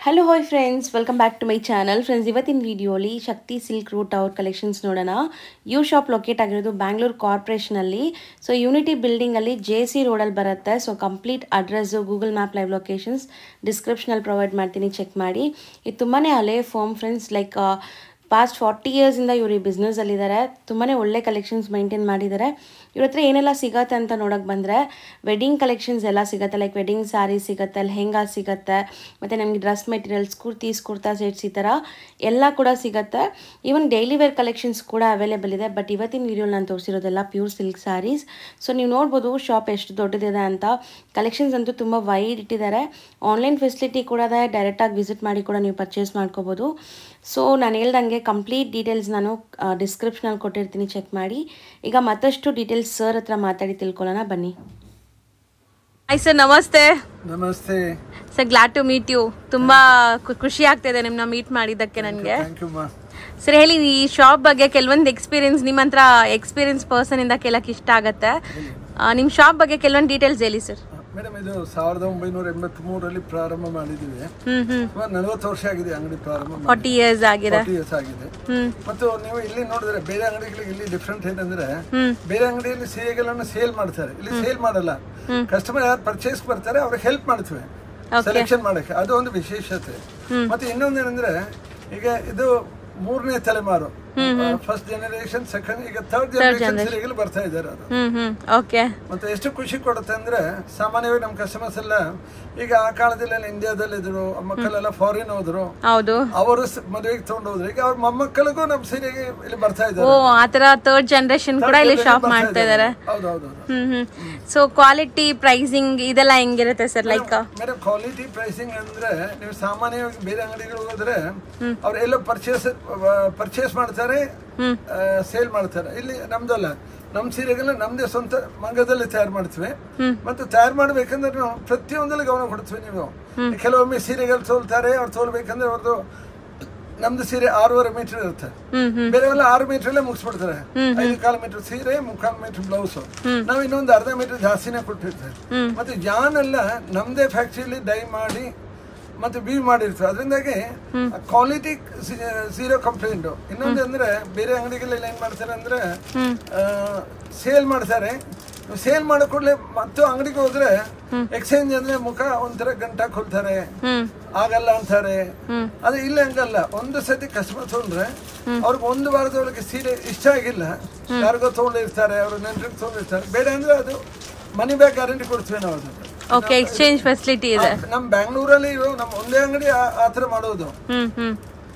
Hello hi friends welcome back to my channel friends ಇವತ್ತಿನ ವಿಡಿಯೋಲಿ Shakti silk route ಅವ್ರ collections ನೋಡೋಣ ಯು ಶಾಪ್ ಲೊಕೇಟ್ ಆಗಿರೋದು ಬ್ಯಾಂಗ್ಳೂರು ಕಾರ್ಪೊರೇಷನಲ್ಲಿ ಸೊ ಯೂನಿಟಿ ಬಿಲ್ಡಿಂಗಲ್ಲಿ ಜೆ ಸಿ ರೋಡಲ್ಲಿ ಬರುತ್ತೆ so complete address Google map live locations ಡಿಸ್ಕ್ರಿಪ್ಷನಲ್ಲಿ ಪ್ರೊವೈಡ್ ಮಾಡ್ತೀನಿ ಚೆಕ್ ಮಾಡಿ ಇದು ತುಂಬಾ ಹಳೆ firm friends like past forty ಇಯರ್ಸಿಂದ ಇವರು ಈ ಬಿಸ್ನೆಸ್ಸಲ್ಲಿದ್ದಾರೆ ತುಂಬಾ ಒಳ್ಳೆ ಕಲೆಕ್ಷನ್ಸ್ ಮೈಂಟೈನ್ ಮಾಡಿದ್ದಾರೆ ಇವ್ರ ಹತ್ರ ಏನೆಲ್ಲ ಸಿಗತ್ತೆ ಅಂತ ನೋಡೋಕೆ ಬಂದರೆ ವೆಡ್ಡಿಂಗ್ ಕಲೆಕ್ಷನ್ಸ್ ಎಲ್ಲ ಸಿಗುತ್ತೆ ಲೈಕ್ ವೆಡ್ಡಿಂಗ್ ಸ್ಯಾರಿ ಸಿಗುತ್ತೆ ಲೆಹೆಂಗಾ ಸಿಗುತ್ತೆ ಮತ್ತು ನಮಗೆ dress materials kurtis kurta sets ಈ ಥರ ಎಲ್ಲ ಕೂಡ ಸಿಗುತ್ತೆ ಈವನ್ ಡೈಲಿ ವೇರ್ ಕಲೆಕ್ಷನ್ಸ್ ಕೂಡ ಅವೈಲೇಬಲ್ ಇದೆ ಬಟ್ ಇವತ್ತಿನ ವೀಡಿಯೋಲಿ ನಾನು ತೋರಿಸಿರೋದೆಲ್ಲ ಪ್ಯೂರ್ ಸಿಲ್ಕ್ ಸ್ಯಾರೀಸ್ ಸೊ ನೀವು ನೋಡ್ಬೋದು ಶಾಪ್ ಎಷ್ಟು ದೊಡ್ಡದಿದೆ ಅಂತ ಕಲೆಕ್ಷನ್ಸ್ ಅಂತೂ ತುಂಬ ವೈಡ್ ಇಟ್ಟಿದ್ದಾರೆ ಆನ್ಲೈನ್ ಫೆಸಿಲಿಟಿ ಕೂಡ ಇದೆ ಡೈರೆಕ್ಟಾಗಿ ವಿಸಿಟ್ ಮಾಡಿ ಕೂಡ ನೀವು ಪರ್ಚೇಸ್ ಮಾಡ್ಕೋಬೋದು ಸೊ ನಾನು ಹೇಳ್ದಂಗೆ ಕಂಪ್ಲೀಟ್ ಡೀಟೇಲ್ಸ್ ನಾನು ಡಿಸ್ಕ್ರಿಪ್ಷನಲ್ಲಿ ಕೊಟ್ಟಿರ್ತೀನಿ ಚೆಕ್ ಮಾಡಿ ಈಗ ಮತ್ತಷ್ಟು ಡೀಟೇಲ್ಸ್ ಸರ್ ಹತ್ರ ಮಾತಾಡಿ ತಿಳ್ಕೊಳ್ಳೋಣ ಬನ್ನಿ hi sir namaste namaste sir glad to meet you ತುಂಬ ಖುಷಿ ಆಗ್ತಿದೆ ನಿಮ್ಮನ್ನ ಮೀಟ್ ಮಾಡಿದ್ದಕ್ಕೆ ನನಗೆ ಥ್ಯಾಂಕ್ ಯು ಮಾ ಸರ್ ಹೇಳಿ ಈ ಶಾಪ್ ಬಗ್ಗೆ ಕೆಲವೊಂದು ಎಕ್ಸ್ಪೀರಿಯನ್ಸ್ ನಿಮ್ಮ ಹತ್ರ ಎಕ್ಸ್ಪೀರಿಯನ್ಸ್ ಪರ್ಸನ್ ಇಂದ ಕೇಳಕ್ಕೆ ಇಷ್ಟ ಆಗತ್ತೆ ನಿಮ್ಮ ಶಾಪ್ ಬಗ್ಗೆ ಕೆಲವೊಂದು ಡೀಟೇಲ್ಸ್ ಹೇಳಿ ಸರ್ ಮೇಡಮ್ ಇದು ಸಾವಿರದ ಒಂಬೈನೂರ ಎಂಬತ್ತ್ ಮೂರರಲ್ಲಿ ಪ್ರಾರಂಭ ಮಾಡಿದ್ದೀವಿ ಹ್ಮ್ ಹ್ಮ್ ಸುಮಾರು ನಲವತ್ತು ವರ್ಷ ಆಗಿದೆ ಅಂಗಡಿ ಪ್ರಾರಂಭ ಮಾಡಿ ಫಾರ್ಟಿ ಇಯರ್ಸ್ ಆಗಿದೆ ಇಯರ್ಸ್ ಆಗಿದೆ ಹ್ಮ್ ಮತ್ತು ನೀವು ಇಲ್ಲಿ ನೋಡಿದ್ರೆ ಬೇರೆ ಅಂಗಡಿಗಳಿಗೆ ಇಲ್ಲಿ ಡಿಫ್ರೆಂಟ್ ಏನಂದ್ರೆ ಹ್ಮ್. ಬೇರೆ ಅಂಗಡಿಯಲ್ಲಿ ಸೀರೆಗಳನ್ನು ಸೇಲ್ ಮಾಡ್ತಾರೆ ಇಲ್ಲಿ ಸೇಲ್ ಮಾಡಲ್ಲ ಕಸ್ಟಮರ್ ಯಾರು ಪರ್ಚೇಸ್ ಬರ್ತಾರೆ ಅವ್ರಿಗೆ ಹೆಲ್ಪ್ ಮಾಡ್ತೇವೆ ಸೆಲೆಕ್ಷನ್ ಮಾಡಕ್ಕೆ ಅದು ಒಂದು ವಿಶೇಷತೆ ಮತ್ತೆ ಇನ್ನೊಂದು ಏನಂದ್ರೆ ಈಗ ಇದು ಮೂರನೇ ತಲೆಮಾರು ಫಸ್ಟ್ ಜನರೇಷನ್ ಸೆಕೆಂಡ್ ಈಗ ಥರ್ಡ್ ಜನರೇಷನ್ ಸೀರೆಗಳು ಬರ್ತಾ ಇದ್ದಾರೆ ಅದು ಹ್ಮ್ ಹ್ಮ್ ಓಕೆ ಮತ್ತೆ ಎಷ್ಟು ಖುಷಿ ಕೊಡುತ್ತೆ ಅಂದ್ರೆ ಸಾಮಾನ್ಯವಾಗಿ ನಮ್ಮ ಕಸ್ಟಮರ್ಸ್ ಎಲ್ಲ ಈಗ ಆ ಕಾಲದಲ್ಲಿ ಇಂಡಿಯಾದಲ್ಲಿ ಇದ್ರು ಮಕ್ಕಳೆಲ್ಲ ಫಾರಿನ್ ಹೋದ್ರು ಹೌದು ಅವರು ಸ- ಮದುವೆಗೆ ತಗೊಂಡು ಹೋದ್ರು ಈಗ ಅವ್ರ ಮೊಮ್ಮಕ್ಕಳಿಗೂ ನಮ್ಮ ಸೀರೆಗೆ ಇಲ್ಲಿ ಬರ್ತಾ ಓ ಇದ್ದಾರೆ ಆತರ ಥರ್ಡ್ ಜನರೇಷನ್ ಕೂಡ ಇಲ್ಲಿ ಶಾಪ್ ಮಾಡ್ತಾ ಇದಾರೆ ಹೌದೌದು hmm hmm so quality pricing ಇದೆಲ್ಲ ಹೆಂಗಿರುತ್ತೆ sir like madam quality pricing ಅಂದ್ರೆ ನೀವು ಸಾಮಾನ್ಯವಾಗಿ ಬೇರೆ ಅಂಗಡಿಗಳು ಹೋದ್ರೆ ಅವ್ರು ಎಲ್ಲ ಪರ್ಚೇಸ್ ಪರ್ಚೇಸ್ ಮಾಡ್ತಾರೆ ಸೇಲ್ ಮಾಡ್ತಾರೆ ಇಲ್ಲಿ ನಮ್ದಲ್ಲ ನಮ್ ಸೀರೆಗೆಲ್ಲ ನಮ್ದೇ ಸ್ವಂತ ಮಂಗದಲ್ಲಿ ತಯಾರು ಮಾಡ್ತೀವಿ ಮತ್ತೆ ತಯಾರು ಮಾಡ್ಬೇಕಂದ್ರೆ ನಾವು ಪ್ರತಿಯೊಂದಲ್ಲಿ ಗಮನ ಕೊಡ್ತೀವಿ ನೀವು ಕೆಲವೊಮ್ಮೆ ಸೀರೆಗಳು ತೋಲ್ತಾರೆ ಅವ್ರು ತೋಲ್ಬೇಕಂದ್ರೆ ಅವ್ರದ್ದು ನಮ್ದು ಸೀರೆ ಆರೂವರೆ ಮೀಟರ್ ಇರುತ್ತೆ ಹ್ಮ್ ಹ್ಮ್ ಬೇರೆಲ್ಲ ಆರು ಮೀಟರ್ ಅಲ್ಲೇ ಮುಗಿಸ್ಬಿಡ್ತಾರೆ ಐದು ಕಾಲು ಮೀಟರ್ ಸೀರೆ ಮುಕ್ಕಾಲು ಮೀಟರ್ ಬ್ಲೌಸ್ ನಾವು ಇನ್ನೊಂದು ಅರ್ಧ ಮೀಟರ್ ಜಾಸ್ತಿನೇ ಕೊಟ್ಟಿರ್ತೇವೆ ಮತ್ತೆ ಜಾನ್ ಎಲ್ಲ ನಮ್ದೇ ಫ್ಯಾಕ್ಟ್ರಿಯಲ್ಲಿ ಡೈ ಮಾಡಿ ಮತ್ತೆ ಬಿ ಮಾಡಿರ್ತೇವೆ ಅದರಿಂದಾಗಿ ಕ್ವಾಲಿಟಿ ಸೀರೆ ಕಂಪ್ಲೇಂಟ್ ಇನ್ನೊಂದು ಅಂದ್ರೆ ಬೇರೆ ಅಂಗಡಿಗಳಲ್ಲಿ ಏನ್ ಮಾಡ್ತಾರೆ ಅಂದ್ರೆ ಸೇಲ್ ಮಾಡ್ತಾರೆ ಸೇಲ್ ಮಾಡೋ ಕೂಡಲೇ ಮತ್ತು ಅಂಗಡಿಗೆ ಹೋದ್ರೆ ಎಕ್ಸ್ಚೇಂಜ್ ಅಂದ್ರೆ ಮುಖ ಒಂಥರ ಗಂಟ ಕೊಲ್ತಾರೆ ಹ್ಮ್ ಆಗಲ್ಲ ಅಂತಾರೆ ಅದು ಇಲ್ಲ ಹಂಗಲ್ಲ ಒಂದು ಸತಿ ಕಸ್ಟಮರ್ ತಗೊಂಡ್ರೆ ಅವ್ರಿಗೆ ಒಂದು ವಾರದೊಳಗೆ ಸೀರೆ ಇಷ್ಟ ಆಗಿಲ್ಲ ಯಾರಿಗೋ ತಗೊಂಡಿರ್ತಾರೆ ಅವ್ರು ನೆಂಟ್ರಿಗೆ ತಗೊಂಡಿರ್ತಾರೆ ಬೇಡ ಅಂದ್ರೆ ಅದು ಮನಿ ಬ್ಯಾಗ್ ಗ್ಯಾರಂಟಿ ಕೊಡ್ತೀವಿ ನಾವು ಅದು ಓಕೆ ಎಕ್ಸ್ಚೇಂಜ್ ಫೆಸಿಲಿಟಿ ಇದೆ ನಮ್ ಬ್ಯಾಂಗ್ಳೂರಲ್ಲಿ ಇರೋ ನಮ್ಮ ಒಂದೇ ಅಂಗಡಿ ಆ- ಆ ಥರ ಮಾಡೋದು ಹ್ಮ್ ಹ್ಮ್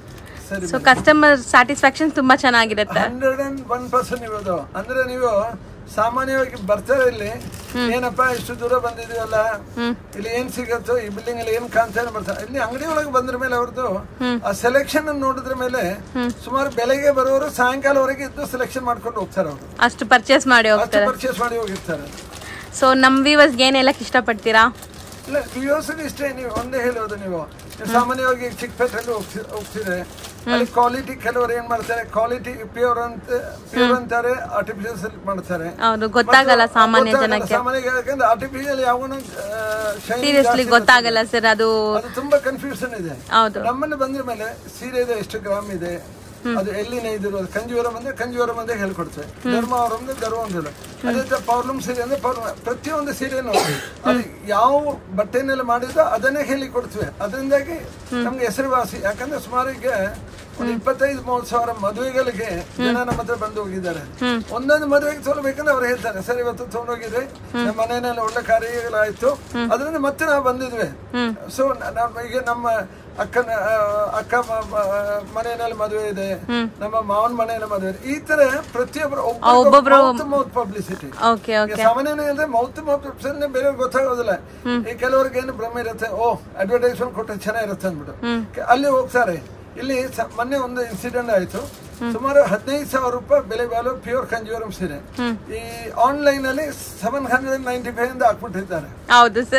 ಸರಿ ಸೊ ಕಸ್ಟಮರ್ ಸ್ಯಾಟಿಸ್ಫ್ಯಾಕ್ಷನ್ ತುಂಬಾ ಚೆನ್ನಾಗಿರುತ್ತೆ ಹಂಡ್ರೆಡ್ ಅಂಡ್ ಒನ್ ಪರ್ಸೆಂಟ್ ಇರೋದು ಅಂದ್ರೆ ನೀವು ಸಾಮಾನ್ಯವಾಗಿ ಬರ್ತಾರೆ ಇಲ್ಲಿ ಏನಪ್ಪ ಇಷ್ಟು ದೂರ ಬಂದಿದೀವಲ್ಲ ಇಲ್ಲಿ ಏನ್ ಸಿಗತ್ತೋ ಈ ಬಿಲ್ಡಿಂಗ್ ಅಲ್ಲಿ ಏನ್ ಕಾಣ್ತಾ ಬರ್ತಾರೆ ಇಲ್ಲಿ ಅಂಗಡಿ ಒಳಗೆ ಬಂದ್ರ ಮೇಲೆ ಅವ್ರದ್ದು ಆ ಸೆಲೆಕ್ಷನ್ ನೋಡಿದ್ರ ಮೇಲೆ ಸುಮಾರು ಬೆಳಗ್ಗೆ ಬರೋರು ಸಾಯಂಕಾಲವರೆಗೆ ಇದ್ದು ಸೆಲೆಕ್ಷನ್ ಮಾಡ್ಕೊಂಡು ಹೋಗ್ತಾರೆ ಅವರು ಅಷ್ಟು ಪರ್ಚೇಸ್ ಮಾಡಿ ಅಷ್ಟು ಹೋಗ್ತಾರೆ ಪರ್ಚೇಸ್ ಮಾಡಿ ಹೋಗಿರ್ತಾರೆ ಸೊ ನಮ್ ವ್ಯೂವರ್ಸ್ ಏನ್ ಹೇಳಕ್ ಇಷ್ಟಪಡ್ತೀರಾ ಇಲ್ಲ ವಿಯೋಸಿಗೆ ಇಷ್ಟೇ ನೀವು ಒಂದೇ ಹೇಳೋದು ನೀವು ನೀವು ಸಾಮಾನ್ಯವಾಗಿ ಚಿಕ್ಕಪೇಟೆಯಲ್ಲಿ ಹೋಗ್ತಿ ಹೋಗ್ತಿದ್ರೆ ಅಲ್ಲಿ ಕ್ವಾಲಿಟಿ ಕೆಲವರು ಏನ್ ಮಾಡ್ತಾರೆ ಕ್ವಾಲಿಟಿ ಪ್ಯೂರ್ ಅಂತ ಪ್ಯೂರ್ ಅಂತಾರೆ ಆರ್ಟಿಫಿಷಿಯಲ್ ಮಾಡ್ತಾರೆ ಹೌದು ಗೊತ್ತಾಗಲ್ಲ ಸಾಮಾನ್ಯ ಗೊತ್ತಾಗಲ್ಲ. ಜನಕ್ಕೆ ಸಾಮಾನ್ಯ ಯಾಕಂದ್ರೆ ಆರ್ಟಿಫಿಷಿಯಲ್ ಯಾವನು ಸೀರಿಯಸ್ಲಿ ಗೊತ್ತಾಗಲ್ಲ ಸರ್ ಅದು ಅದು ತುಂಬಾ ಕನ್ಫ್ಯೂಷನ್ ಇದೆ ಹೌದು ನಮ್ಮಲ್ಲಿ ಬಂದ್ರ ಮೇಲೆ ಸೀರೆ ಇದೆ ಎಷ್ಟು ಗ್ರಾಮ್ ಇದೆ ಅದು ಎಲ್ಲಿ ನೇಯ್ದಿರೋದು ಕಂಜೀವರಂ ಅಂದ್ರೆ ಕಂಜೀವರಂ ಅಂತ ಹೇಳ್ಕೊಡ್ತೇವೆ ಧರ್ಮವರಂ ಅಂದ್ರೆ ಧರ್ಮ ಅಂದಿಲ್ಲ ಅದೇ ತರ ಪೌರ್ಣಮ್ ಸೀರೆ ಅಂದ್ರೆ ಪೌರ್ಣ ಪ್ರತಿಯೊಂದು ಸೀರೆನು ಅದು ಯಾವ ಬಟ್ಟೆನೆಲ್ಲ ಮಾಡಿದ್ದೋ ಅದನ್ನೇ ಹೇಳಿ ಕೊಡ್ತೇವೆ ಅದರಿಂದಾಗಿ ನಮ್ಗೆ ಹೆಸರುವಾಸಿ ಯಾಕಂದ್ರೆ ಸುಮಾರು ಈಗ ಒಂದು ಇಪ್ಪತ್ತೈದು ಮೂವತ್ತು ಸಾವಿರ ಮದುವೆಗಳಿಗೆ ಜನ ನಮ್ಮ ಹತ್ರ ಬಂದು ಹೋಗಿದ್ದಾರೆ ಒಂದೊಂದು ಮದುವೆಗೆ ತೋಲ್ಬೇಕಂದ್ರೆ ಅವ್ರು ಹೇಳ್ತಾರೆ ಸರ್ ಇವತ್ತು ತಗೊಂಡೋಗಿದ್ವಿ ನಮ್ಮ ಮನೆಯಲ್ಲಿ ಒಳ್ಳೆ ಕಾರ್ಯಗಳಾಯ್ತು ಅದರಿಂದ ಮತ್ತೆ ನಾವು ಬಂದಿದ್ವಿ ಸೊ ನಮ್ಮ ಈಗ ನಮ್ಮ ಅಕ್ಕನ ಆ, ಅಕ್ಕ ಮ- ಮ- ಮನೆಯಲ್ಲಿ ಮದುವೆ ಇದೆ ನಮ್ಮ ಮಾವನ ಮನೆಯಲ್ಲಿ ಮದುವೆ ಇದೆ ಈ ತರ ಪ್ರತಿಯೊಬ್ಬರು ಒಬ್ಬೊಬ್ರು- mouth mouth publicity okay okay ಸಾಮಾನ್ಯವಾಗಿ ಅಂದ್ರೆ ಮೌತ್ ಮೌತ್ ಪಬ್ಲಿಸಿಟಿ ಬೇರೆಯವ್ರಿಗೆ ಗೊತ್ತಾಗೋದಿಲ್ಲ ಈ ಕೆಲವರಿಗೆ ಏನು ಭ್ರಮೆ ಇರುತ್ತೆ ಓ ಅಡ್ವರ್ಟೈಸ್ಮೆಂಟ್ ಕೊಟ್ಟರೆ ಚೆನ್ನಾಗಿರುತ್ತೆ ಅಂದ್ಬಿಟ್ಟು ಕೆ- ಅಲ್ಲಿ ಹೋಗ್ತಾರೆ ಇಲ್ಲಿ ಸ- ಮೊನ್ನೆ ಒಂದು ಇನ್ಸಿಡೆಂಟ್ ಆಯ್ತು ಸುಮಾರು ಹದಿನೈದು ಸಾವಿರ ರೂಪಾಯಿ ಬೆಲೆ ಬಾಳು ಪ್ಯೂರ್ ಕಂಜೂರಂ ಸೀರೆ ಈ ಆನ್ಲೈನ್ ಅಲ್ಲಿ ಸೆವೆನ್ ಹಂಡ್ರೆಡ್ ನೈಂಟಿ ಫೈವ್ ಇಂದ ಹಾಕ್ಬಿಟ್ಟಿದ್ದಾರೆ ಹೌದು ಸರ್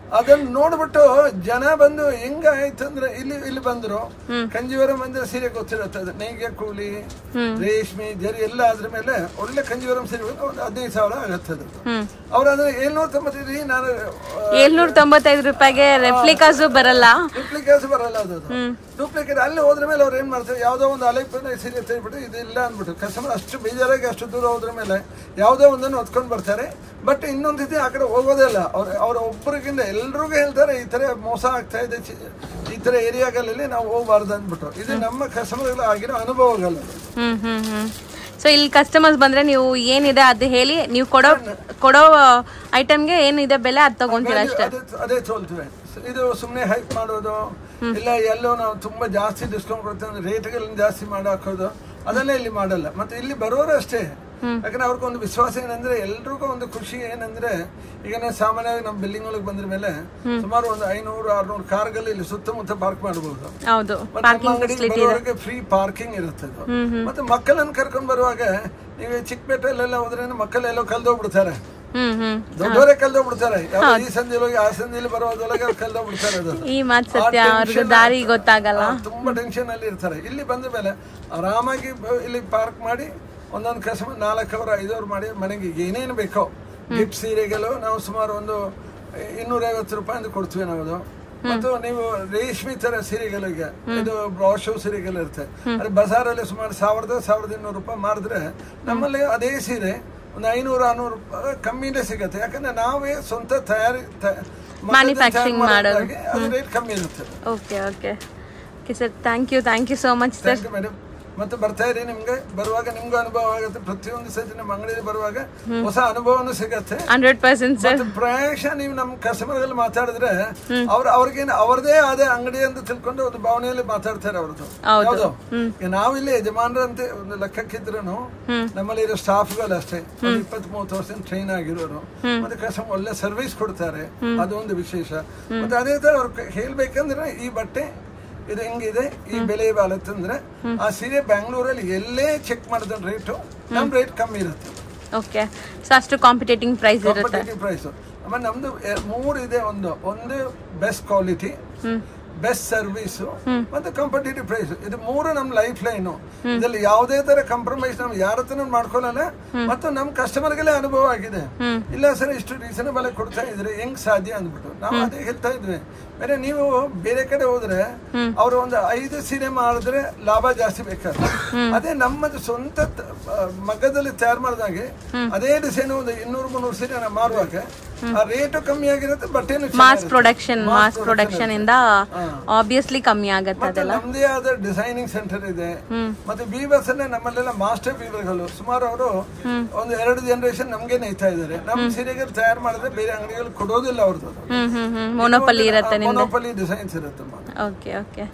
ಅದನ್ನ ನೋಡ್ಬಿಟ್ಟು ಜನ ಬಂದು ಹೆಂಗ ಆಯ್ತಂದ್ರೆ ಇಲ್ಲಿ ಇಲ್ಲಿ ಬಂದ್ರು ಕಂಜೀವರಂ ಅಂದ್ರೆ ಸೀರೆ ಗೊತ್ತಿರುತ್ತೆ ಅದು ನೇಯ್ಗೆ ಕೂಲಿ ರೇಷ್ಮೆ ಜರಿ ಎಲ್ಲ ಅದ್ರ ಮೇಲೆ ಒಳ್ಳೆ ಕಂಜೀವರಂ ಸೀರೆ ಬಂದು ಒಂದು ಹದಿನೈದು ಸಾವಿರ ಆಗತ್ತೆ ಅದು ಹ್ಮ್ ಅವ್ರ ಅಂದ್ರೆ ಏಳ್ನೂರ ತೊಂಬತ್ತೈದು ನಾನು ಏಳ್ನೂರ ತೊಂಬತ್ತೈದು ರೂಪಾಯಿಗೆ ರೆಪ್ಲಿಕಾಸು ಬರಲ್ಲ ಡೂಪ್ಲಿಕೇಟ್ಸ್ ಬರಲ್ಲ ಅದು ಡೂಪ್ಲಿಕೇಟ್ ಅಲ್ಲಿ ಹೋದ್ರ ಮೇಲೆ ಅವ್ರು ಏನ್ ಮಾಡ್ತಾರೆ ಯಾವ್ದೋ ಒಂದು ಅಲೆಪನ ಸೀರೆ ತೆಗೆದ್ಬಿಟ್ಟು ಇದು ಇಲ್ಲ ಅಂದ್ಬಿಟ್ಟು ಕಸ್ಟಮರ್ ಅಷ್ಟು ಬೇಜಾರಾಗಿ ಅಷ್ಟು ದೂರ ಹೋದ್ರ ಮೇಲೆ ಯಾವ್ದೋ ಒಂದನ್ನು ಹೊತ್ಕೊಂಡು ಬರ್ತಾರೆ ಬಟ್ ಇನ್ನೊಂದು ರೀತಿ ಆ ಕಡೆ ಹೋಗೋದೇ ಇಲ್ಲ ಅವ್ರ ಅವ್ರ ಒಬ್ಬರಿಗಿಂತ ಎಲ್ರಿಗೂ ಹೇಳ್ತಾರೆ ಈ ತರ ಮೋಸ ಆಗ್ತಾ ಇದೆ ಚಿ- ಈ ತರ ಏರಿಯಾಗಳಲ್ಲಿ ನಾವು ಹೋಗ್ಬಾರ್ದು ಅಂದ್ಬಿಟ್ಟು ಇದು ನಮ್ಮ ಕಸ್ಟಮರ್ ಆಗಿರೋ ಅನುಭವಗಳು ಹ್ಮ್ ಹ್ಮ್ ಹ್ಮ್ ಸೊ ಇಲ್ಲಿ ಕಸ್ಟಮರ್ಸ್ ಬಂದ್ರೆ ನೀವು ಏನಿದೆ ಅದು ಹೇಳಿ ನೀವು ಕೊಡೋ ಕೊಡೋ ಐಟಮ್ಗೆ ಏನಿದೆ ಬೆಲೆ ಅದು ತಗೊಂತೀರಾ ಅಷ್ಟೇ ಅದೇ ಅದೇ ಸೋಲ್ತೇವೆ ಇದು ಸುಮ್ಮನೆ ಹೈಕ್ ಮಾಡೋದು ಇಲ್ಲ ಎಲ್ಲೋ ನಾವು ತುಂಬಾ ಜಾಸ್ತಿ ಡಿಸ್ಕೌಂಟ್ ಕೊಡ್ತೇವೆ ಅಂದ್ರೆ ರೇಟ್ಗಳನ್ನ ಜಾಸ್ತಿ ಮಾಡಿ ಹಾಕೋದು ಅದೆಲ್ಲ ಇಲ್ಲಿ ಮಾಡಲ್ಲ ಮತ್ತೆ ಇಲ್ಲಿ ಬರೋರು ಅಷ್ಟೇ ಯಾಕಂದ್ರೆ ಅವ್ರಿಗೊಂದು ವಿಶ್ವಾಸ ಏನಂದ್ರೆ ಎಲ್ರಿಗೂ ಒಂದು ಖುಷಿ ಏನಂದ್ರೆ ಈಗ ನಾವು ಸಾಮಾನ್ಯವಾಗಿ ನಮ್ಮ ಬಿಲ್ಡಿಂಗ್ ಒಳಗೆ ಬಂದ್ರ ಮೇಲೆ ಸುಮಾರು ಒಂದು ಐನೂರು ಆರ್ನೂರು ಕಾರ್ಗಳು ಇಲ್ಲಿ ಸುತ್ತಮುತ್ತ ಪಾರ್ಕ್ ಮಾಡಬಹುದು ಹೌದು ಮತ್ತೆ ನಮ್ಮ ಅಂಗಡಿಗೆ ಬರುವವರೆಗೆ ಫ್ರೀ ಪಾರ್ಕಿಂಗ್ ಇರುತ್ತೆ ಅದು. ಮತ್ತೆ ಮಕ್ಕಳನ್ನ ಕರ್ಕೊಂಡ್ ಬರುವಾಗ ನೀವು ಚಿಕ್ಕಪೇಟೆಲೆಲ್ಲ ಹೋದ್ರೆ ಮಕ್ಕಳೆಲ್ಲೋ ಕಲ್ದೋಗ್ಬಿಡ್ತಾರೆ ಹ್ಮ್ ಹ್ಮ್ ದೊಡ್ಡವರೇ ಕಲ್ದೋಗ್ಬಿಡ್ತಾರೆ ಯಾವ ಈ ಸಂಜೆ ಹೋಗಿ ಆ ಸಂಜೆಲಿ ಬರೋದ್ರೊಳಗೆ ಅವ್ರು ಕಲ್ದೋಗ್ಬಿಡ್ತಾರೆ ಅದು ಈ ಮಾತು ಸತ್ಯ ಅವ್ರಿಗೆ ದಾರಿ ಗೊತ್ತಾಗಲ್ಲ ಆ, ತುಂಬಾ ಟೆನ್ಷನ್ ಅಲ್ಲಿ ಇರ್ತಾರೆ ಇಲ್ಲಿ ಬಂದ ಮೇಲೆ ಆರಾಮಾಗಿ ಬ- ಇಲ್ಲಿ ಪಾರ್ಕ್ ಮಾಡಿ ಒಂದೊಂದು ಕಸ್ಟಮರ್ ನಾಲ್ಕು ಅವರ್ ಐದು ಅವರ್ ಮಾಡಿ ಮನೆಗೆ ಏನೇನು ಬೇಕೋ ಗಿಫ್ಟ್ ಸೀರೆಗಳು ನಾವು ಸುಮಾರು ಒಂದು ಇನ್ನೂರೈವತ್ತು ರೂಪಾಯಿ ಕೊಡ್ತೀವಿ ನಾವು ಅದು. ಮತ್ತು ನೀವು ರೇಷ್ಮೆ ತರ ಸೀರೆಗಳಿಗೆ ಇದು ಬ್ರಾಶೋ ಸೀರೆಗಳು ಇರುತ್ತೆ ಅದೇ ಬಜಾರಲ್ಲಿ ಸುಮಾರು ಸಾವಿರದ ಸಾವಿರದ ಇನ್ನೂರು ರೂಪಾಯಿ ಮಾರಿದ್ರೆ ನಮ್ಮಲ್ಲಿ ಅದೇ ಸೀರೆ ಒಂದು ಐನೂರು ಆರ್ನೂರು ರೂಪಾಯಿ ಕಮ್ಮಿನೇ ಸಿಗುತ್ತೆ ಯಾಕಂದ್ರೆ ನಾವೇ ಸ್ವಂತ ತಯಾರಿ ತ- ಮನೆಯಲ್ಲಿ Manufacturing ತಯಾರು ಮಾಡೋದು. ಮಾಡೋದಾಗಿ ಅದು ರೇಟ್ ಕಮ್ಮಿ ಇರುತ್ತೆ okay okay okay sir thank you thank you so much sir thank you madam ಮತ್ತೆ ಬರ್ತಾ ಇರಿ ನಿಮ್ಗೆ ಬರುವಾಗ ನಿಮ್ಗೂ ಅನುಭವ ಆಗುತ್ತೆ ಪ್ರತಿಯೊಂದು ಸತಿ ನಮ್ಮ ಅಂಗಡಿಯಲ್ಲಿ ಬರುವಾಗ ಹೊಸ ಅನುಭವನೂ ಸಿಗತ್ತೆ ಹಂಡ್ರೆಡ್ ಪರ್ಸೆಂಟ್ ಸರ್ ಮತ್ತೆ ಪ್ರಾಯಶಃ ನೀವು ನಮ್ಮ ಕಸ್ಟಮರ್ಗಳು ಮಾತಾಡಿದ್ರೆ ಅವ್ರ ಅವ್ರಿಗೇನು ಅವ್ರದೇ ಆದ ಅಂಗಡಿ ಅಂತ ತಿಳ್ಕೊಂಡು ಒಂದು ಭಾವನೆಯಲ್ಲಿ ಮಾತಾಡ್ತಾರೆ ಅವ್ರದ್ದು ಹೌದು. ಯಾವ್ದು ಈಗ ನಾವಿಲ್ಲಿ ಯಜಮಾನರಂತೆ ಒಂದು ಲೆಕ್ಕಕ್ಕಿದ್ರು ನಮ್ಮಲ್ಲಿ ಇರೋ ಸ್ಟಾಫ್ಗಳು ಅಷ್ಟೇ ಒಂದು ಇಪ್ಪತ್ತ್ ಮೂವತ್ತು ವರ್ಷ ಟ್ರೈನ್ ಆಗಿರೋರು ಮತ್ತೆ ಕಸ್ಟಮರ್ ಒಳ್ಳೆ ಸರ್ವಿಸ್ ಕೊಡ್ತಾರೆ ಅದು ಒಂದು ವಿಶೇಷ ಮತ್ತೆ ಅದೇ ತರ ಅವ್ರು ಕ- ಹೇಳ್ಬೇಕಂದ್ರೆ ಈ ಬಟ್ಟೆ ಇದು ಹೆಂಗಿದೆ ಈ ಬೆಲೆ ಬಾಳತ್ತಂದ್ರೆ ಆ ಸೀರೆ ಬ್ಯಾಂಗ್ಳೂರಲ್ಲಿ ಎಲ್ಲೇ ಚೆಕ್ ಮಾಡಿದ ರೇಟು ನಮ್ ರೇಟ್ ಕಮ್ಮಿ ಇರುತ್ತೆ ಓಕೆ ಸೊ ಅಷ್ಟು ಕಾಂಪಿಟೇಟಿಂಗ್ ಪ್ರೈಸ್ ಇರುತ್ತೆ ಕಾಂಪಿಟೇಟಿವ್ ಪ್ರೈಸ್ ಆಮೇಲೆ ನಮ್ದು ಎ- ಮೂರು ಇದೆ ಒಂದು ಒಂದು ಬೆಸ್ಟ್ ಕ್ವಾಲಿಟಿ ಬೆಸ್ಟ್ ಸರ್ವಿಸ್ ಮತ್ತೆ ಕಾಂಪಿಟೇಟಿವ್ ಪ್ರೈಸ್ ಇದು ಮೂರು ನಮ್ ಲೈಫ್ ಲೈನ್ ಇದ್ರಲ್ಲಿ ಯಾವುದೇ ತರ ಕಾಂಪ್ರಮೈಸ್ ನಾವು ಯಾರ ಹತ್ರ ಮಾಡ್ಕೊಳ್ಳಲ್ಲ ಮತ್ತು ನಮ್ ಕಸ್ಟಮರ್ಗಳೇ ಅನುಭವ ಆಗಿದೆ ಇಲ್ಲ ಸರ್ ಇಷ್ಟು ರೀಸನಬಲ್ ಕೊಡ್ತಾ ಇದ್ರೆ ಹೆಂಗ್ ಸಾಧ್ಯ ಅಂದ್ಬಿಟ್ಟು ನಾವು ಅದೇ ಹೇಳ್ತಾ ಇದ್ವಿ ಬೇರೆ ನೀವು ಬೇರೆ ಕಡೆ ಹೋದ್ರೆ ಅವರು ಒಂದು ಐದು ಸೀರೆ ಮಾಡಿದ್ರೆ ಲಾಭ ಜಾಸ್ತಿ ಬೇಕಾದ್ರೆ ಅದೇ ನಮ್ಮದು ಸ್ವಂತ ತ- ಆ, ಮಗ್ಗದಲ್ಲಿ ತಯಾರು ಮಾಡಿದಾಗೆ ಅದೇ ಡಿಸೈನ್ ಒಂದು ಇನ್ನೂರು ಮುನ್ನೂರು ಸೀರೆ ನಾವು ಮಾರುವಾಗ ಆ ರೇಟು ಕಮ್ಮಿ ಆಗಿರುತ್ತೆ ಬಟ್ಟೆನು ಮಾಸ್ ಪ್ರೊಡಕ್ಷನ್ ಮಾಸ್ ಪ್ರೊಡಕ್ಷನ್ ಇಂದ ಆಬ್ವಿಯಸ್ಲಿ ಕಮ್ಮಿ ಆಗತ್ತೆ ಮತ್ತೆ ನಮ್ದೇ ಆದ ಡಿಸೈನಿಂಗ್ ಸೆಂಟರ್ ಇದೆ ಮತ್ತೆ ಬೀವರ್ಸ್ ಅಲ್ಲೇ ನಮ್ಮಲ್ಲೆಲ್ಲ ಮಾಸ್ಟರ್ ಬೀವರ್ಗಳು ಸುಮಾರು ಅವರು ಒಂದು ಎರಡು ಜನರೇಷನ್ ನಮ್ಗೆ ನೇಯ್ತಾ ಇದ್ದಾರೆ ನಮ್ಮ ಸೀರೆಗಳು ತಯಾರು ಮಾಡಿದ್ರೆ ಬೇರೆ ಅಂಗಡಿಗಳು ಕೊಡೋದಿಲ್ಲ ಅವ್ರದ್ದು ಹ್ಮ್ ಹ್ಮ್ ಹ್ಮ್ ಮೊನೋಪಲಿ ಇರುತ್ತೆ ಮೊನೋಪಲಿ ಡಿಸೈನ್ಸ್ ಇರುತ್ತೆ ಓಕೆ ಓಕೆ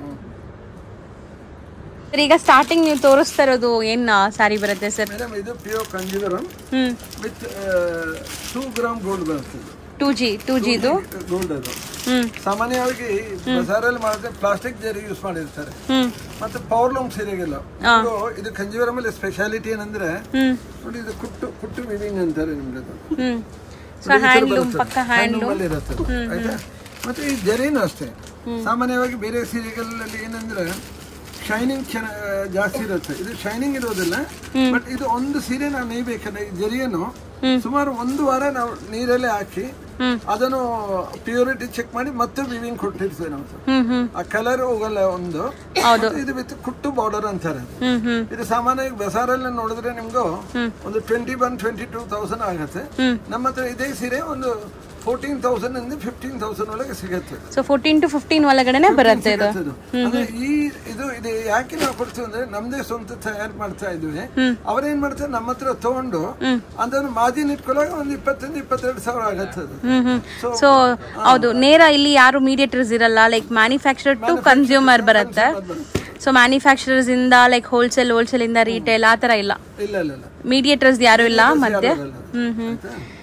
ಸರ್ ಈಗ ಸ್ಟಾರ್ಟಿಂಗ್ ನೀವು ತೋರಿಸ್ತಾ ಇರೋದು ಏನ್ ಸಾರಿ ಬರುತ್ತೆ ಸರ್ ಮೇಡಮ್ ಇದು pure Kanjeevaram hmm with two gram gold ಬರುತ್ತೆ ಇದು ಟೂ ಜಿ ಟೂ ಜಿದು ಗೋಲ್ಡ್ ಅದು ಹ್ಮ್ ಸಾಮಾನ್ಯವಾಗಿ ಬಜಾರಲ್ಲಿ ಮಾಡಿದ್ರೆ ಪ್ಲಾಸ್ಟಿಕ್ ಜರಿ ಯೂಸ್ ಮಾಡಿರ್ತಾರೆ ಹ್ಮ್ ಮತ್ತೆ ಪವರ್ಲೂಮ್ ಸೀರೆಗೆಲ್ಲ ಇದು ಇದು ಕಂಜೀವರಂ ಅಲ್ಲಿ ಸ್ಪೆಷಾಲಿಟಿ ಏನಂದ್ರೆ ಹ್ಮ್ ನೋಡಿ ಇದು ಕುಟ್ಟು ಕುಟ್ಟು ವಿವಿಂಗ್ ಅಂತಾರೆ ನಿಮ್ಗೆ ಅದು ಹ್ಮ್ ಸೊ ಹ್ಯಾಂಡ್ಲೂಮ್ ಪಕ್ಕ ಹ್ಯಾಂಡ್ಲೂಮ್ ಅಲ್ಲಿ ಇರುತ್ತೆ ಅದು. ಆಯ್ತಾ ಮತ್ತೆ ಈ ಜರಿನೂ ಅಷ್ಟೇ ಸಾಮಾನ್ಯವಾಗಿ ಬೇರೆ ಸೀರೆಗಳಲ್ಲಿ ಏನಂದ್ರೆ ಶೈನಿಂಗ್ ಚೆನ್ನ ಜಾಸ್ತಿ ಇರುತ್ತೆ ಇದು ಶೈನಿಂಗ್ ಇರೋದಿಲ್ಲ ಬಟ್ ಇದು ಒಂದು ಸೀರೆ ನಾವು ನೇಯ್ಬೇಕಂದ್ರೆ ಈ ಜರಿಯನ್ನು ಸುಮಾರು ಒಂದು ವಾರ ನಾವು ನೀರಲ್ಲೇ ಹಾಕಿ ಅದನ್ನು ಪ್ಯೂರಿಟಿ ಚೆಕ್ ಮಾಡಿ ಮತ್ತೆ ವಿವಿಂಗ್ ಕೊಟ್ಟಿರ್ತೇವೆ ನಾವು ಹ್ಮ್ ಹ್ಮ್ ಆ ಕಲರ್ ಹೋಗಲ್ಲ ಒಂದು ಮತ್ತೆ ಇದು ವಿತ್ ಕುಟ್ಟು ಬಾರ್ಡರ್ ಅಂತಾರೆ ಅದು. ಹ್ಮ್ ಹ್ಮ್ ಇದು ಸಾಮಾನ್ಯವಾಗಿ ಬಜಾರಲ್ಲಿ ನೋಡಿದ್ರೆ ನಿಮ್ಗೂ ಒಂದು twenty one twenty two thousand ಆಗುತ್ತೆ ನಮ್ಮ ಹತ್ರ ಇದೇ ಸೀರೆ ಒಂದು ಫೋರ್ಟೀನ್ ತೌಸಂಡ್ ಇಂದ ಫಿಫ್ಟೀನ್ ತೌಸಂಡ್ ಒಳಗೆ ಸಿಗುತ್ತೆ ಸೊ ಫೋರ್ಟೀನ್ ಟು ಫಿಫ್ಟೀನ್ ಒಳಗಡೆನೆ ಬರುತ್ತೆ ಇದು ಸಿಗತ್ತೆ ಇದು. ಅಂದ್ರೆ ಈ ಇದು ಇದು ಯಾಕೆ ನಾವು ಕೊಡ್ತೀವಿ ಅಂದ್ರೆ ನಮ್ದೇ ಸ್ವಂತ ತಯಾರು ಮಾಡ್ತಾ ಇದ್ವಿ ಅವ್ರೇನ್ ಮಾಡ್ತಾರೆ ನಮ್ಮ ಹತ್ರ ತಗೊಂಡು ಅದನ್ನು ಮಾಜಿನ್ ಇಟ್ಕೊಳ್ಳೋಕೆ ಒಂದು ಇಪ್ಪತ್ತರಿಂದ ಇಪ್ಪತ್ತೆರಡು ಸಾವಿರ ಆಗತ್ತೆ ಅದು ಹ್ಮ್ ಹ್ಮ್ ಸೊ ಹೌದು ನೇರ ಇಲ್ಲಿ ಯಾರು ಮೀಡಿಯೇಟರ್ಸ್ ಇರಲ್ಲ ಲೈಕ್ ಮ್ಯಾನುಫ್ಯಾಕ್ಚರ್ ಟು ಕನ್ಸ್ಯೂಮರ್ ಬರುತ್ತೆ ಸೊ ಮ್ಯಾನುಫ್ಯಾಕ್ಚರರ್ಸ್ ಇಂದ ಲೈಕ್ ಹೋಲ್ಸೇಲ್ ಹೋಲ್ಸೇಲ್ ಇಂದ ರಿಟೇಲ್ ಆ ತರ ಇಲ್ಲ ಇಲ್ಲ ಇಲ್ಲ ಇಲ್ಲ ಮೀಡಿಯೇಟರ್ಸ್ ಯಾರು ಇಲ್ಲ ಮಧ್ಯೆ hmm hmm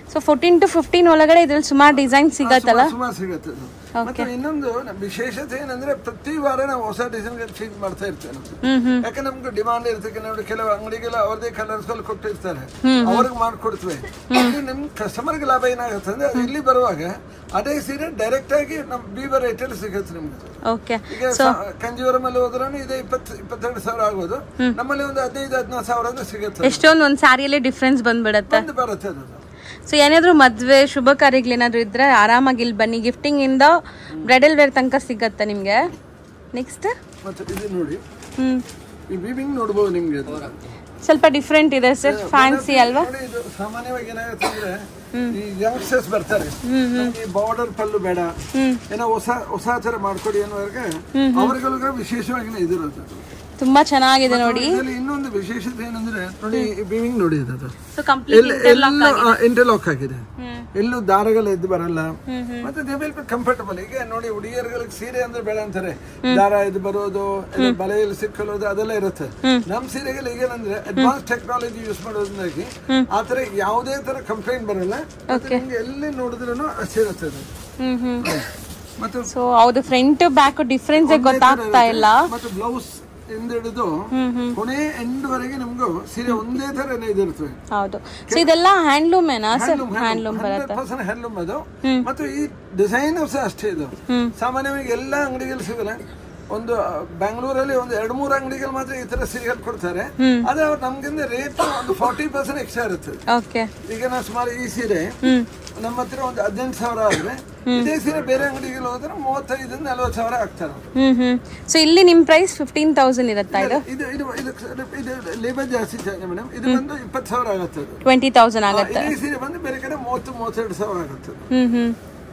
so fourteen to fifteen ಒಳಗಡೆ ಇದ್ರಲ್ಲಿ ಸುಮಾರು ಡಿಸೈನ್ ಸಿಗತ್ತಲ್ಲ ಸುಮಾರು ಸಿಗುತ್ತೆ ಅದು. ಮತ್ತೆ ಇನ್ನೊಂದು ನಮ್ ವಿಶೇಷತೆ ಏನಂದ್ರೆ ಪ್ರತಿ ವಾರ ನಾವು ಹೊಸ ಡಿಸೈನ್ ಚೇಂಜ್ ಮಾಡ್ತಾ ಇರ್ತೇವೆ ನಾವು. ಹ್ಮ್ ಹ್ಮ್ ಯಾಕೆ ನಮ್ಗೆ ಡಿಮಾಂಡ್ ಇರ್ತಕ್ಕೆ ನೋಡಿ ಕೆಲವು ಅಂಗಡಿಗೆಲ್ಲ ಅವ್ರದೇ ಕಲರ್ಸ್ ಗಳು ಕೊಟ್ಟಿರ್ತಾರೆ ಅವ್ರಿಗೆ ಮಾಡ್ಕೊಡ್ತೇವೆ ಇಲ್ಲಿ ನಮ್ ಕಸ್ಟಮರ್ಗೆ ಲಾಭ ಏನಾಗುತ್ತೆ ಅಂದ್ರೆ ಅದು ಇಲ್ಲಿ ಬರುವಾಗ ಅದೇ ಸೀರೆ ಡೈರೆಕ್ಟ್ ಆಗಿ ನಮ್ ಬೀವರ್ ರೇಟ್ ಅಲ್ಲಿ ಸಿಗುತ್ತೆ ನಿಮ್ಗೆ ಓಕೆ ಈಗ ಕಂಜೀವರಂ ಅಲ್ಲಿ ಹೋದ್ರೂ ಇದೆ ಇಪ್ಪತ್ತು ಇಪ್ಪತ್ತೆರಡು ಸಾವಿರ ಆಗೋದು ನಮ್ಮಲ್ಲಿ ಒಂದು ಹದಿನೈದು ಹದಿನಾರು ಸಾವಿರ ಅಂದ್ರೆ ಸಿಗುತ್ತೆ ಎಷ್ಟೊಂದು ಒಂದು ಸ್ಯಾರಿಯಲ್ಲಿ ಡಿಫ್ರೆನ್ಸ್ ಬಂದ್ಬಿಡತ್ತೆ ಒಂದು ಬರುತ್ತೆ ಅದು ಸೊ ಏನಾದರೂ ಮದುವೆ ಶುಭ ಕಾರ್ಯಗಳು ಏನಾದರೂ ಇದ್ರೆ ಆರಾಮಾಗಿ ಇಲ್ಲಿ ಬನ್ನಿ ಗಿಫ್ಟಿಂಗ್ ಇಂದ ಬ್ರೈಡಲ್ ವೇರ್ ತನಕ ಸಿಗತ್ತೆ ನಿಮಗೆ ನೆಕ್ಸ್ಟ್ ಮತ್ತೆ ಇದು ನೋಡಿ ಹ್ಮ್ ಈ ವೀವಿಂಗ್ ನೋಡ್ಬೋದು ನಿಮ್ಗೆ ಅದು. ಸ್ವಲ್ಪ ಡಿಫ್ರೆಂಟ್ ಇದೆ ಸರ್ ಫ್ಯಾನ್ಸಿ ಅಲ್ವಾ ನೋಡಿ ಇದು ಸಾಮಾನ್ಯವಾಗಿ ಏನಾಗುತ್ತೆ ಅಂದ್ರೆ ಈ ಯಂಗ್ಸ್ಟರ್ಸ್ ಬರ್ತಾರೆ ನಮ್ಗೆ ಈ ಬಾರ್ಡರ್ ಪಲ್ಲು ಬೇಡ ಏನೋ ಹೊಸ ಹೊಸ ತರ ಮಾಡ್ಕೊಡಿ ಅನ್ನೋರ್ಗೆ ಅವ್ರಿಗಳಿಗೆ ವಿಶೇಷವಾಗಿ ಇದಿರುತ್ತೆ ತುಂಬಾ ಚೆನ್ನಾಗಿದೆ ನೋಡಿ ಇದರಲ್ಲಿ ಇನ್ನೊಂದು ವಿಶೇಷತೆ ಏನಂದ್ರೆ ನೋಡಿ ಬೀವಿಂಗ್ ನೋಡಿ ಇದು ಸೊ ಕಂಪ್ಲೀಟ್ ಎಲ್ಲ ಇಂಟರ್ಲಾಕ್ ಆಗಿದೆ ಎಲ್ಲೂ ದಾರಗಳು ಎದ್ದು ಬರಲ್ಲ ಮತ್ತೆ ದೇ ವಿಲ್ ಬಿ ಕಂಫರ್ಟಬಲ್ ಈಗ ನೋಡಿ ಹುಡುಗಿಯರುಗಳಿಗೆ ಸೀರೆ ಅಂದ್ರೆ ಬೇಡ ಅಂತಾರೆ ದಾರ ಎದ್ದು ಬರೋದು ಎಲ್ಲ ಬಲೆಯಲ್ಲಿ ಸಿಕ್ಕಲೋದು ಅದೆಲ್ಲ ಇರುತ್ತೆ ನಮ್ ಸೀರೆಗೆಲ್ಲ ಈಗೇನಂದ್ರೆ ಅಡ್ವಾನ್ಸ್ ಟೆಕ್ನಾಲಜಿ ಯೂಸ್ ಮಾಡೋದ್ರಿಂದಾಗಿ ಆತರ ಯಾವುದೇ ತರ ಕಂಪ್ಲೇಂಟ್ ಬರಲ್ಲ ಮತ್ತೆ ನಿಮ್ಗೆ ಎಲ್ಲಿ ನೋಡಿದ್ರು ಅಷ್ಟಿರುತ್ತೆ ಅದು ಹ್ಮ್ ಹ್ಮ್ ಮತ್ತೆ ಸೊ ಹೌದು ಫ್ರಂಟ್ ಬ್ಯಾಕ್ ಡಿಫ್ರೆನ್ಸ್ ಗೊತ್ತಾಗ್ತಾ ಇಲ್ಲ ಮತ್ತೆ ಬ್ಲೌಸ್ ಇಂದ ಹಿಡಿದು ಕೊನೆ ಎಂಡ್ ವರೆಗೆ ನಮ್ಗೂ ಸೀರೆ ಒಂದೇ ತರ ಇದಿರ್ತವೆ ಹೌದು ಸೊ ಇದೆಲ್ಲ ಹ್ಯಾಂಡ್ಲೂಮ್ ಏನಾ sir handloom hundred percent handloom ಅದು ಮತ್ತು ಈ ಡಿಸೈನ್ ಸಹ ಅಷ್ಟೇ ಇದು ಸಾಮಾನ್ಯವಾಗಿ ಎಲ್ಲ ಅಂಗಡಿಗಳು ಸಿಗಲ್ಲ ಒಂದು ಬೆಂಗಳೂರಲ್ಲಿ ಒಂದು ಎರಡು ಮೂರು ಅಂಗಡಿಗಳು ಮಾತ್ರ ಈ ತರ ಸೀರೆಗಳು ಕೊಡ್ತಾರೆ ಆದ್ರೆ ಅವ್ರು ನಮ್ಗಿಂದ ರೇಟ್ ಒಂದು ಫಾರ್ಟಿ ಪರ್ಸೆಂಟ್ ಎಕ್ಸ್ಟ್ರಾ ಇರುತ್ತೆ ಓಕೆ ಈಗ ನಾವು ಸುಮಾರು ಈ ಸೀರೆ ನಮ್ಮ ಹತ್ರ ಒಂದು ಹದಿನೆಂಟು ಸಾವಿರ ಆದ್ರೆ ಇದೇ ಸೀರೆ ಬೇರೆ ಅಂಗಡಿಗಳು ಹೋದ್ರೆ ಮೂವತ್ತೈದರಿಂದ ನಲ್ವತ್ತು ಸಾವಿರ ಆಗ್ತಾರೆ ಹ್ಮ್ ಹ್ಮ್ ಸೊ ಇಲ್ಲಿ ನಿಮ್ ಪ್ರೈಸ್ ಫಿಫ್ಟೀನ್ ತೌಸಂಡ್ ಇರುತ್ತಾ ಇದು ಇದು ಇದು ಇದು ಇದು ಲೇಬರ್ ಜಾಸ್ತಿ ಚಾರ್ಜ್ ಮೇಡಮ್ ಇದು ಬಂದು ಇಪ್ಪತ್ತು ಸಾವಿರ ಆಗುತ್ತೆ ಅದು ಟ್ವೆಂಟಿ ತೌಸಂಡ್ ಆಗುತ್ತೆ ಇದೇ ಸೀರೆ ಬಂದು ಬೇರೆ ಕಡೆ ಮೂವತ್ತು ಮೂವತ್ತೆರಡು ಸಾವಿರ ಆಗುತ್ತೆ ಹ್ಮ್ ಹ್ಮ್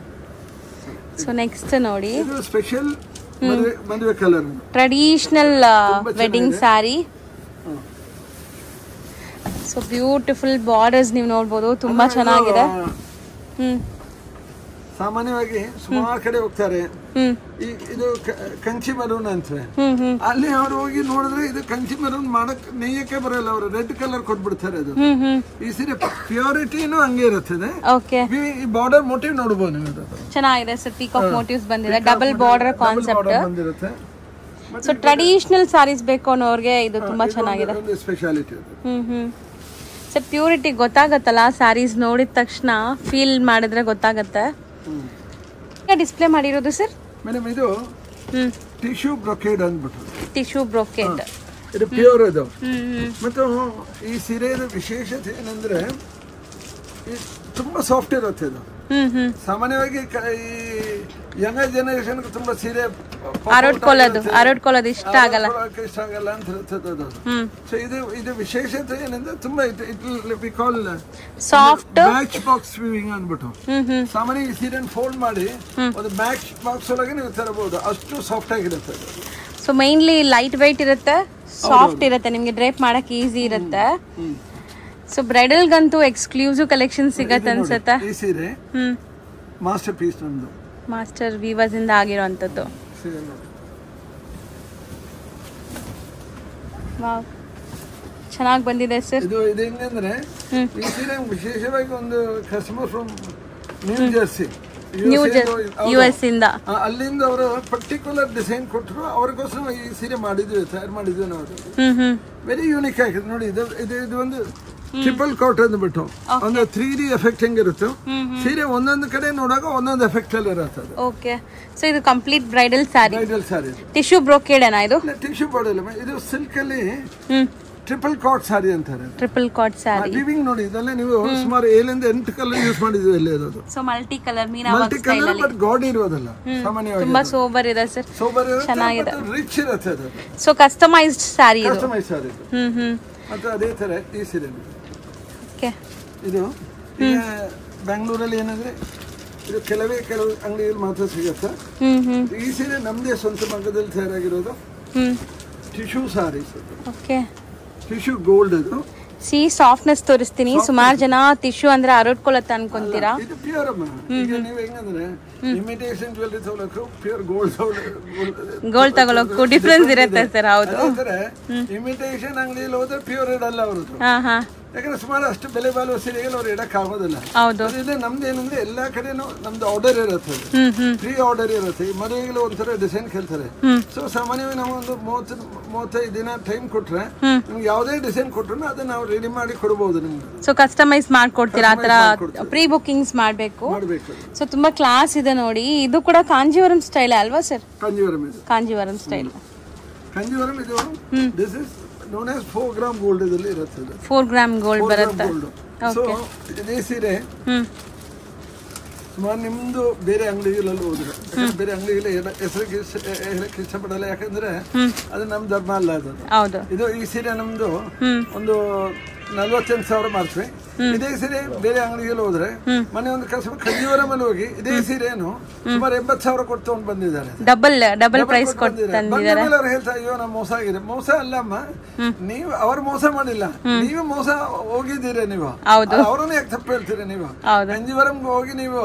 ಸೊ ನೆಕ್ಸ್ಟ್ ನೋಡಿ ಇದು ಸ್ಪೆಷಲ್ ಮದುವೆ ಮದುವೆ colour traditional wedding sari so beautiful borders ನೀವು ನೋಡ್ಬೋದು ತುಂಬಾ ಚೆನ್ನಾಗಿದೆ ಹ್ಮ್ ಸಾಮಾನ್ಯವಾಗಿ ಸುಮಾರು ಕಡೆ ಹೋಗ್ತಾರೆ ಹ್ಮ್ ಈ ಇದು ಕ- ಕಂಚಿ ಮರೂನ್ ಅಂತಾರೆ ಹ್ಮ್ ಹ್ಮ್ ಅಲ್ಲಿ ಅವ್ರು ಹೋಗಿ ನೋಡಿದ್ರೆ ಇದು ಕಂಚಿ ಮರೂನ್ ಮಾಡಕ್ ನೇಯಕ್ಕೆ ಬರಲ್ಲ ಅವರು ರೆಡ್ ಕಲರ್ ಕೊಟ್ಬಿಡ್ತಾರೆ ಅದು ಹ್ಮ್ ಹ್ಮ್ ಈ ಸೀರೆ ಪ್ಯೂರಿಟಿನೂ ಹಂಗೆ ಇರುತ್ತದೆ ಓಕೆ ಈ- ಈ ಬಾರ್ಡರ್ ಮೋಟಿವ್ ನೋಡ್ಬೋದು ನೀವು ಇದು. ಚೆನ್ನಾಗಿದೆ ಸರ್ ಪೀಕಾಕ್ ಮೋಟಿವ್ಸ್ ಬಂದಿದೆ double border Double concept border ಬಂದಿರುತ್ತೆ ಸೊ ಟ್ರೆಡಿಷನಲ್ ಸಾರೀಸ್ ಬೇಕು ಅನ್ನೋರ್ಗೆ ಇದು ತುಂಬಾ ಚೆನ್ನಾಗಿದೆ ಒಂದು ಸ್ಪೆಷಾಲಿಟಿ ಅದು ಹ್ಮ್ ಹ್ಮ್ ಸರ್ ಪ್ಯೂರಿಟಿ ಗೊತ್ತಾಗತ್ತಲ್ಲ ಸ್ಯಾರೀಸ್ ನೋಡಿದ ತಕ್ಷಣ ಫೀಲ್ ಮಾಡಿದ್ರೆ ಗೊತ್ತಾಗತ್ತೆ ಡಿಸ್ಪ್ಲೇ ಮಾಡಿರೋದು ಸರ್ ಮೇಡಮ್ ಇದು ಹ್ಮ್ ಟಿಶ್ಯೂ ಬ್ರೊಕೇಡ್ ಅಂದ್ಬಿಟ್ಟು ಟಿಶ್ಯೂ ಬ್ರೊಕೆಟ್ ಇದು ಪ್ಯೂರ್ ಅದು ಹ್ಮ್ ಹ್ಮ್ ಮತ್ತು ಈ ಸೀರೆಯ ವಿಶೇಷತೆ ಏನಂದ್ರೆ ಈ ತುಂಬಾ ಸಾಫ್ಟ್ ಇರುತ್ತೆ ಇದು ಹ್ಮ್ ಹ್ಮ್ ಸಾಮಾನ್ಯವಾಗಿ ಕ- ಈ ಯಂಗ ಜನರೇಷನ್ ತುಂಬಾ ಸೀರೆ ಆರೋಡ್ಕೊಳ್ಳೋದು ಆರೋಡ್ಕೊಳ್ಳೋದು ಇಷ್ಟ ಆಗಲ್ಲ ಆರೋಡ್ಕೊಳ್ಳೋಕೆ ಇಷ್ಟ ಆಗಲ್ಲ ಅಂತ ಇರ್ತದೆ ಅದು ಹ್ಮ್ ಸೊ ಇದು ಇದು ವಿಶೇಷತೆ ಏನಂದ್ರೆ ತುಂಬಾ it we call soft matchbox weaving ಅಂದ್ಬಿಟ್ಟು ಹ್ಮ್ ಹ್ಮ್ ಸಾಮಾನ್ಯ ಈ ಸೀರೆನ ಫೋಲ್ಡ್ ಮಾಡಿ ಒಂದು ಮ್ಯಾಚ್ ಬಾಕ್ಸ್ ಒಳಗೆ ನೀವು ತರಬಹುದು ಅಷ್ಟು ಸಾಫ್ಟ್ ಆಗಿರುತ್ತೆ ಅದು ಸೊ ಮೈನ್ಲಿ ಲೈಟ್ ವೆಯ್ಟ್ ಇರುತ್ತೆ ಸಾಫ್ಟ್ ಇರುತ್ತೆ ನಿಮಗೆ ಡ್ರೇಪ್ ಮಾಡಕ್ ಈಸಿ ಇರುತ್ತೆ ಸೊ ಬ್ರೈಡಲ್ಗಂತೂ ಎಕ್ಸ್ಕ್ಲೂಸಿವ್ ಕಲೆಕ್ಷನ್ ಸಿಗತ್ತೆ ಅನ್ಸುತ್ತೆ ಈ ಸೀರೆ ಹ್ಮ್ ಮಾಸ್ಟರ್ ಪೀಸ್ ನಮ್ದು ಮಾಸ್ಟರ್ ವೀವರ್ಸ್ ಇಂದ ಆಗಿರೋಂಥದ್ದು ಸೀರೆ ನೋಡಿ ವಾವ್ ಚೆನ್ನಾಗಿ ಬಂದಿದೆ ಸರ್ ಇದು ಇದು ಹೆಂಗಂದ್ರೆ ಹ್ಮ್. ಈ ಸೀರೆ ವಿಶೇಷವಾಗಿ ಒಂದು customer from New Jersey new U S ಇಂದ ಅಲ್ಲಿಂದ ಅವರು ಪರ್ಟಿಕ್ಯುಲರ್ ಡಿಸೈನ್ ಕೊಟ್ಟರು ಅವ್ರಿಗೋಸ್ಕರ ಈ ಸೀರೆ ಮಾಡಿದ್ವಿ ತಯಾರು ಮಾಡಿದ್ವಿ ನಾವು ಹ್ಮ್ ಹ್ಮ್ ವೆರಿ ಯೂನಿಕ್ ಆಗಿದೆ ನೋಡಿ ಇದು ಇದು ಇದು ಒಂದು ಟ್ರಿಪಲ್ ಕಾಟ್ ಅಂದ್ಬಿಟ್ಟು ಒಂದು ತ್ರೀ ಡಿ ಎಫೆಕ್ಟ್ ಹೆಂಗಿರುತ್ತೆ ಸೀರೆ ಒಂದೊಂದು ಕಡೆ ನೋಡುವಾಗ ಒಂದೊಂದು ಎಫೆಕ್ಟ್ ಅಲ್ಲಿ ಇರುತ್ತೆ ಅದು ಓಕೆ ಸೊ ಇದು complete bridal sari bridal sari tissue ಬ್ರೋಕೇಡೇನಾ ಇದು ಟಿಶ್ಯೂ ಬಾರ್ಡರ್ ಇದು ಸಿಲ್ಕ್ ಅಲ್ಲಿ ಹ್ಮ್ ಟ್ರಿಪಲ್ ಕಾಟ್ ಸಾರಿ ಅಂತಾರೆ ಟ್ರಿಪಲ್ ಕಾಟ್ ಸ್ಯಾರಿ ವಿವಿಂಗ್ ನೋಡಿ ಇದೆಲ್ಲ ನೀವು ಸುಮಾರು ಏಳಿಂದ ಎಂಟು ಕಲರ್ ಯೂಸ್ ಮಾಡಿದ್ವಿ ಅಲ್ಲಿ ಇರೋದು so multi colour meena multi colour but gaudy ಇರೋದಲ್ಲ ಸಾಮಾನ್ಯವಾಗಿ ತುಂಬಾ ಸೋಬರ್ ಇದೆ ಸರ್ ಸೋಬರ್ ಚೆನ್ನಾಗಿದೆ. ರಿಚ್ ಇರುತ್ತೆ ಅದು ಸೊ ಕಸ್ಟಮೈಸ್ಡ್ ಸ್ಯಾರಿ ಇದು ಕಸ್ಟಮೈಸ್ ಸಾರಿ ಇದು ಹ್ಮ್ ಹ್ಮ್ ಮತ್ತೆ ಅದೇ ತರ ಈ ಸೀರೆ ಓಕೆ ಇದು ಈಗ ಬೆಂಗಳೂರಲ್ಲಿ ಏನಂದ್ರೆ ಇದು ಕೆಲವೇ ಕೆಲವು ಅಂಗಡಿಯಲ್ಲಿ ಮಾತ್ರ ಸಿಗುತ್ತೆ ಹ್ಮ್ ಹ್ಮ್ ಈ ಸೀರೆ ನಮ್ಮದೇ ಸ್ವಂತ ಮಗ್ಗದಲ್ಲಿ ತಯಾರಾಗಿರೋದು hmm tissue saris okay tissue gold ಅದು ಸಿ ಸಾಫ್ಟ್ನೆಸ್ ತೋರಿಸ್ತೀನಿ ಸುಮಾರು ಜನ ಟಿಶ್ಯೂ ಅಂದ್ರೆ ಅರಡ್ಕೊಳತ್ತೆ ಅನ್ಕೊಂತೀರಾ ಇದು ಪ್ಯೂರ್ ಅಮ್ಮ ಈಗ ನೀವು ಹೆಂಗಂದ್ರೆ ಇಮಿಟೇಷನ್ ಜ್ಯುವೆಲ್ರಿ ತಗೊಳಕು ಪ್ಯೂರ್ ಗೋಲ್ಡ್ ಗೋಲ್ಡ್ ತಗೊಳಕ್ಕೂ ಡಿಫ್ರೆನ್ಸ್ ಇರುತ್ತೆ ಸರ್ ಹೌದು ಅದೇ ತರ ಇಮಿಟೇಷನ್ ಅಂಗಡಿಯಲ್ಲಿ ಹೋದ್ರೆ ಪ್ಯೂರ್ ಇಡಲ್ಲ ಅವ್ರದ್ದು ಹಾ ಹಾ ಯಾಕಂದ್ರೆ ಸುಮಾರು ಅಷ್ಟು ಬೆಲೆ ಬಾಳುವ ಸೀರೆಗಳು ಅವ್ರು ಇಡಕ್ ಆಗೋದಿಲ್ಲ ಹೌದು ಅದಿದೆ ನಮ್ದು ಏನಂದ್ರೆ ಎಲ್ಲಾ ಕಡೆನೂ ನಮ್ದು ಆರ್ಡರ್ ಇರುತ್ತೆ ಅದು. ಹ್ಮ್ ಹ್ಮ್ ಫ್ರೀ ಆರ್ಡರ್ ಇರುತ್ತೆ ಈ ಮದುವೆಗಳು ಒಂಥರ ಡಿಸೈನ್ ಕೇಳ್ತಾರೆ ಸೊ ಸಾಮಾನ್ಯವಾಗಿ ನಾವು ಒಂದು ಮೂವತ್ತು ಮೂವತ್ತೈದು ದಿನ ಟೈಮ್ ಕೊಟ್ರೆ ನಿಮ್ಗೆ ಯಾವುದೇ ಡಿಸೈನ್ ಕೊಟ್ರು ಅದನ್ನ ನಾವು ರೆಡಿ ಮಾಡಿ ಕೊಡ್ಬೋದು ನಿಮ್ಗೆ ಸೊ ಕಸ್ಟಮೈಸ್ ಮಾಡ್ಕೊಡ್ತೀರಾ ಆ ಥರ ಪ್ರೀ ಬುಕ್ಕಿಂಗ್ಸ್ ಮಾಡಬೇಕು ಮಾಡಬೇಕು ಸೊ ತುಂಬಾ ಕ್ಲಾಸ್ ಇದೆ ನೋಡಿ ಇದು ಕೂಡ ಕಾಂಜೀವರಂ ಸ್ಟೈಲ್ ಅಲ್ವಾ ಸರ್ ಕಾಂಜೀವರಂ ಇದು ಕಾಂಜೀವರಂ ಸ್ಟೈಲ್ ಕಾಂಜೀವರಂ ಇದು this is known as four gram gold ಇದರಲ್ಲಿ ಇರುತ್ತೆ ಇದು ಫೋರ್ ಗ್ರಾಮ್ ಗೋಲ್ಡ್ ಬರುತ್ತೆ ಗೋಲ್ಡ್ ಸೊ ಇದೇ ಸೀರೆ ಹ್ಮ್ ಸುಮಾರು ನಿಮ್ದು ಬೇರೆ ಅಂಗಡಿಗಳಲ್ಲಿ ಹೋದ್ರೆ ಯಾಕಂದ್ರೆ ಬೇರೆ ಅಂಗಡಿಗಳ ಹೆಸರಿಗೆ ಹೇಳಕ್ಕೆ ಇಷ್ಟಪಡಲ್ಲ ಯಾಕಂದ್ರೆ ಅದು ನಮ್ ಧರ್ಮ ಅಲ್ಲ ಅದು ಹೌದು ಇದು ಈ ಸೀರೆ ನಮ್ದು ಒಂದು ನಲ್ವತ್ತೆಂಟು ಸಾವಿರ ಮಾಡ್ತೀವಿ ಇದೇ ಸೀರೆ ಬೇರೆ ಅಂಗಡಿಗೆ ಹೋದ್ರೆ ಮನೆ ಒಂದು ಕಸ್ಟಮರ್ ಕಂಜೀವರ ಮೇಲೆ ಹೋಗಿ ಇದೇ ಸೀರೆನು ಸುಮಾರು ಎಂಬತ್ತು ಸಾವಿರ ಕೊಟ್ಟು ತಗೊಂಡು ಬಂದಿದ್ದಾರೆ ಡಬಲ್ ಡಬಲ್ ಪ್ರೈಸ್ ಕೊಟ್ಟು ಬಂದಿದ್ದಾರೆ. ಬಂದ ಮೇಲೆ ಅವ್ರು ಹೇಳ್ತಾರೆ ಅಯ್ಯೋ ನಾ ಮೋಸ ಆಗಿದೆ ಮೋಸ ಅಲ್ಲಮ್ಮ ನೀವು ಅವ್ರು ಮೋಸ ಮಾಡಿಲ್ಲ ನೀವು ಮೋಸ ಹೋಗಿದ್ದೀರಿ ನೀವು ಹೌದು. ಅವ್ರನ್ನ ಯಾಕೆ ತಪ್ಪು ಹೇಳ್ತೀರಿ ನೀವು ಹೌದು. ಕಂಜೀವರಂಗೆ ಹೋಗಿ ನೀವು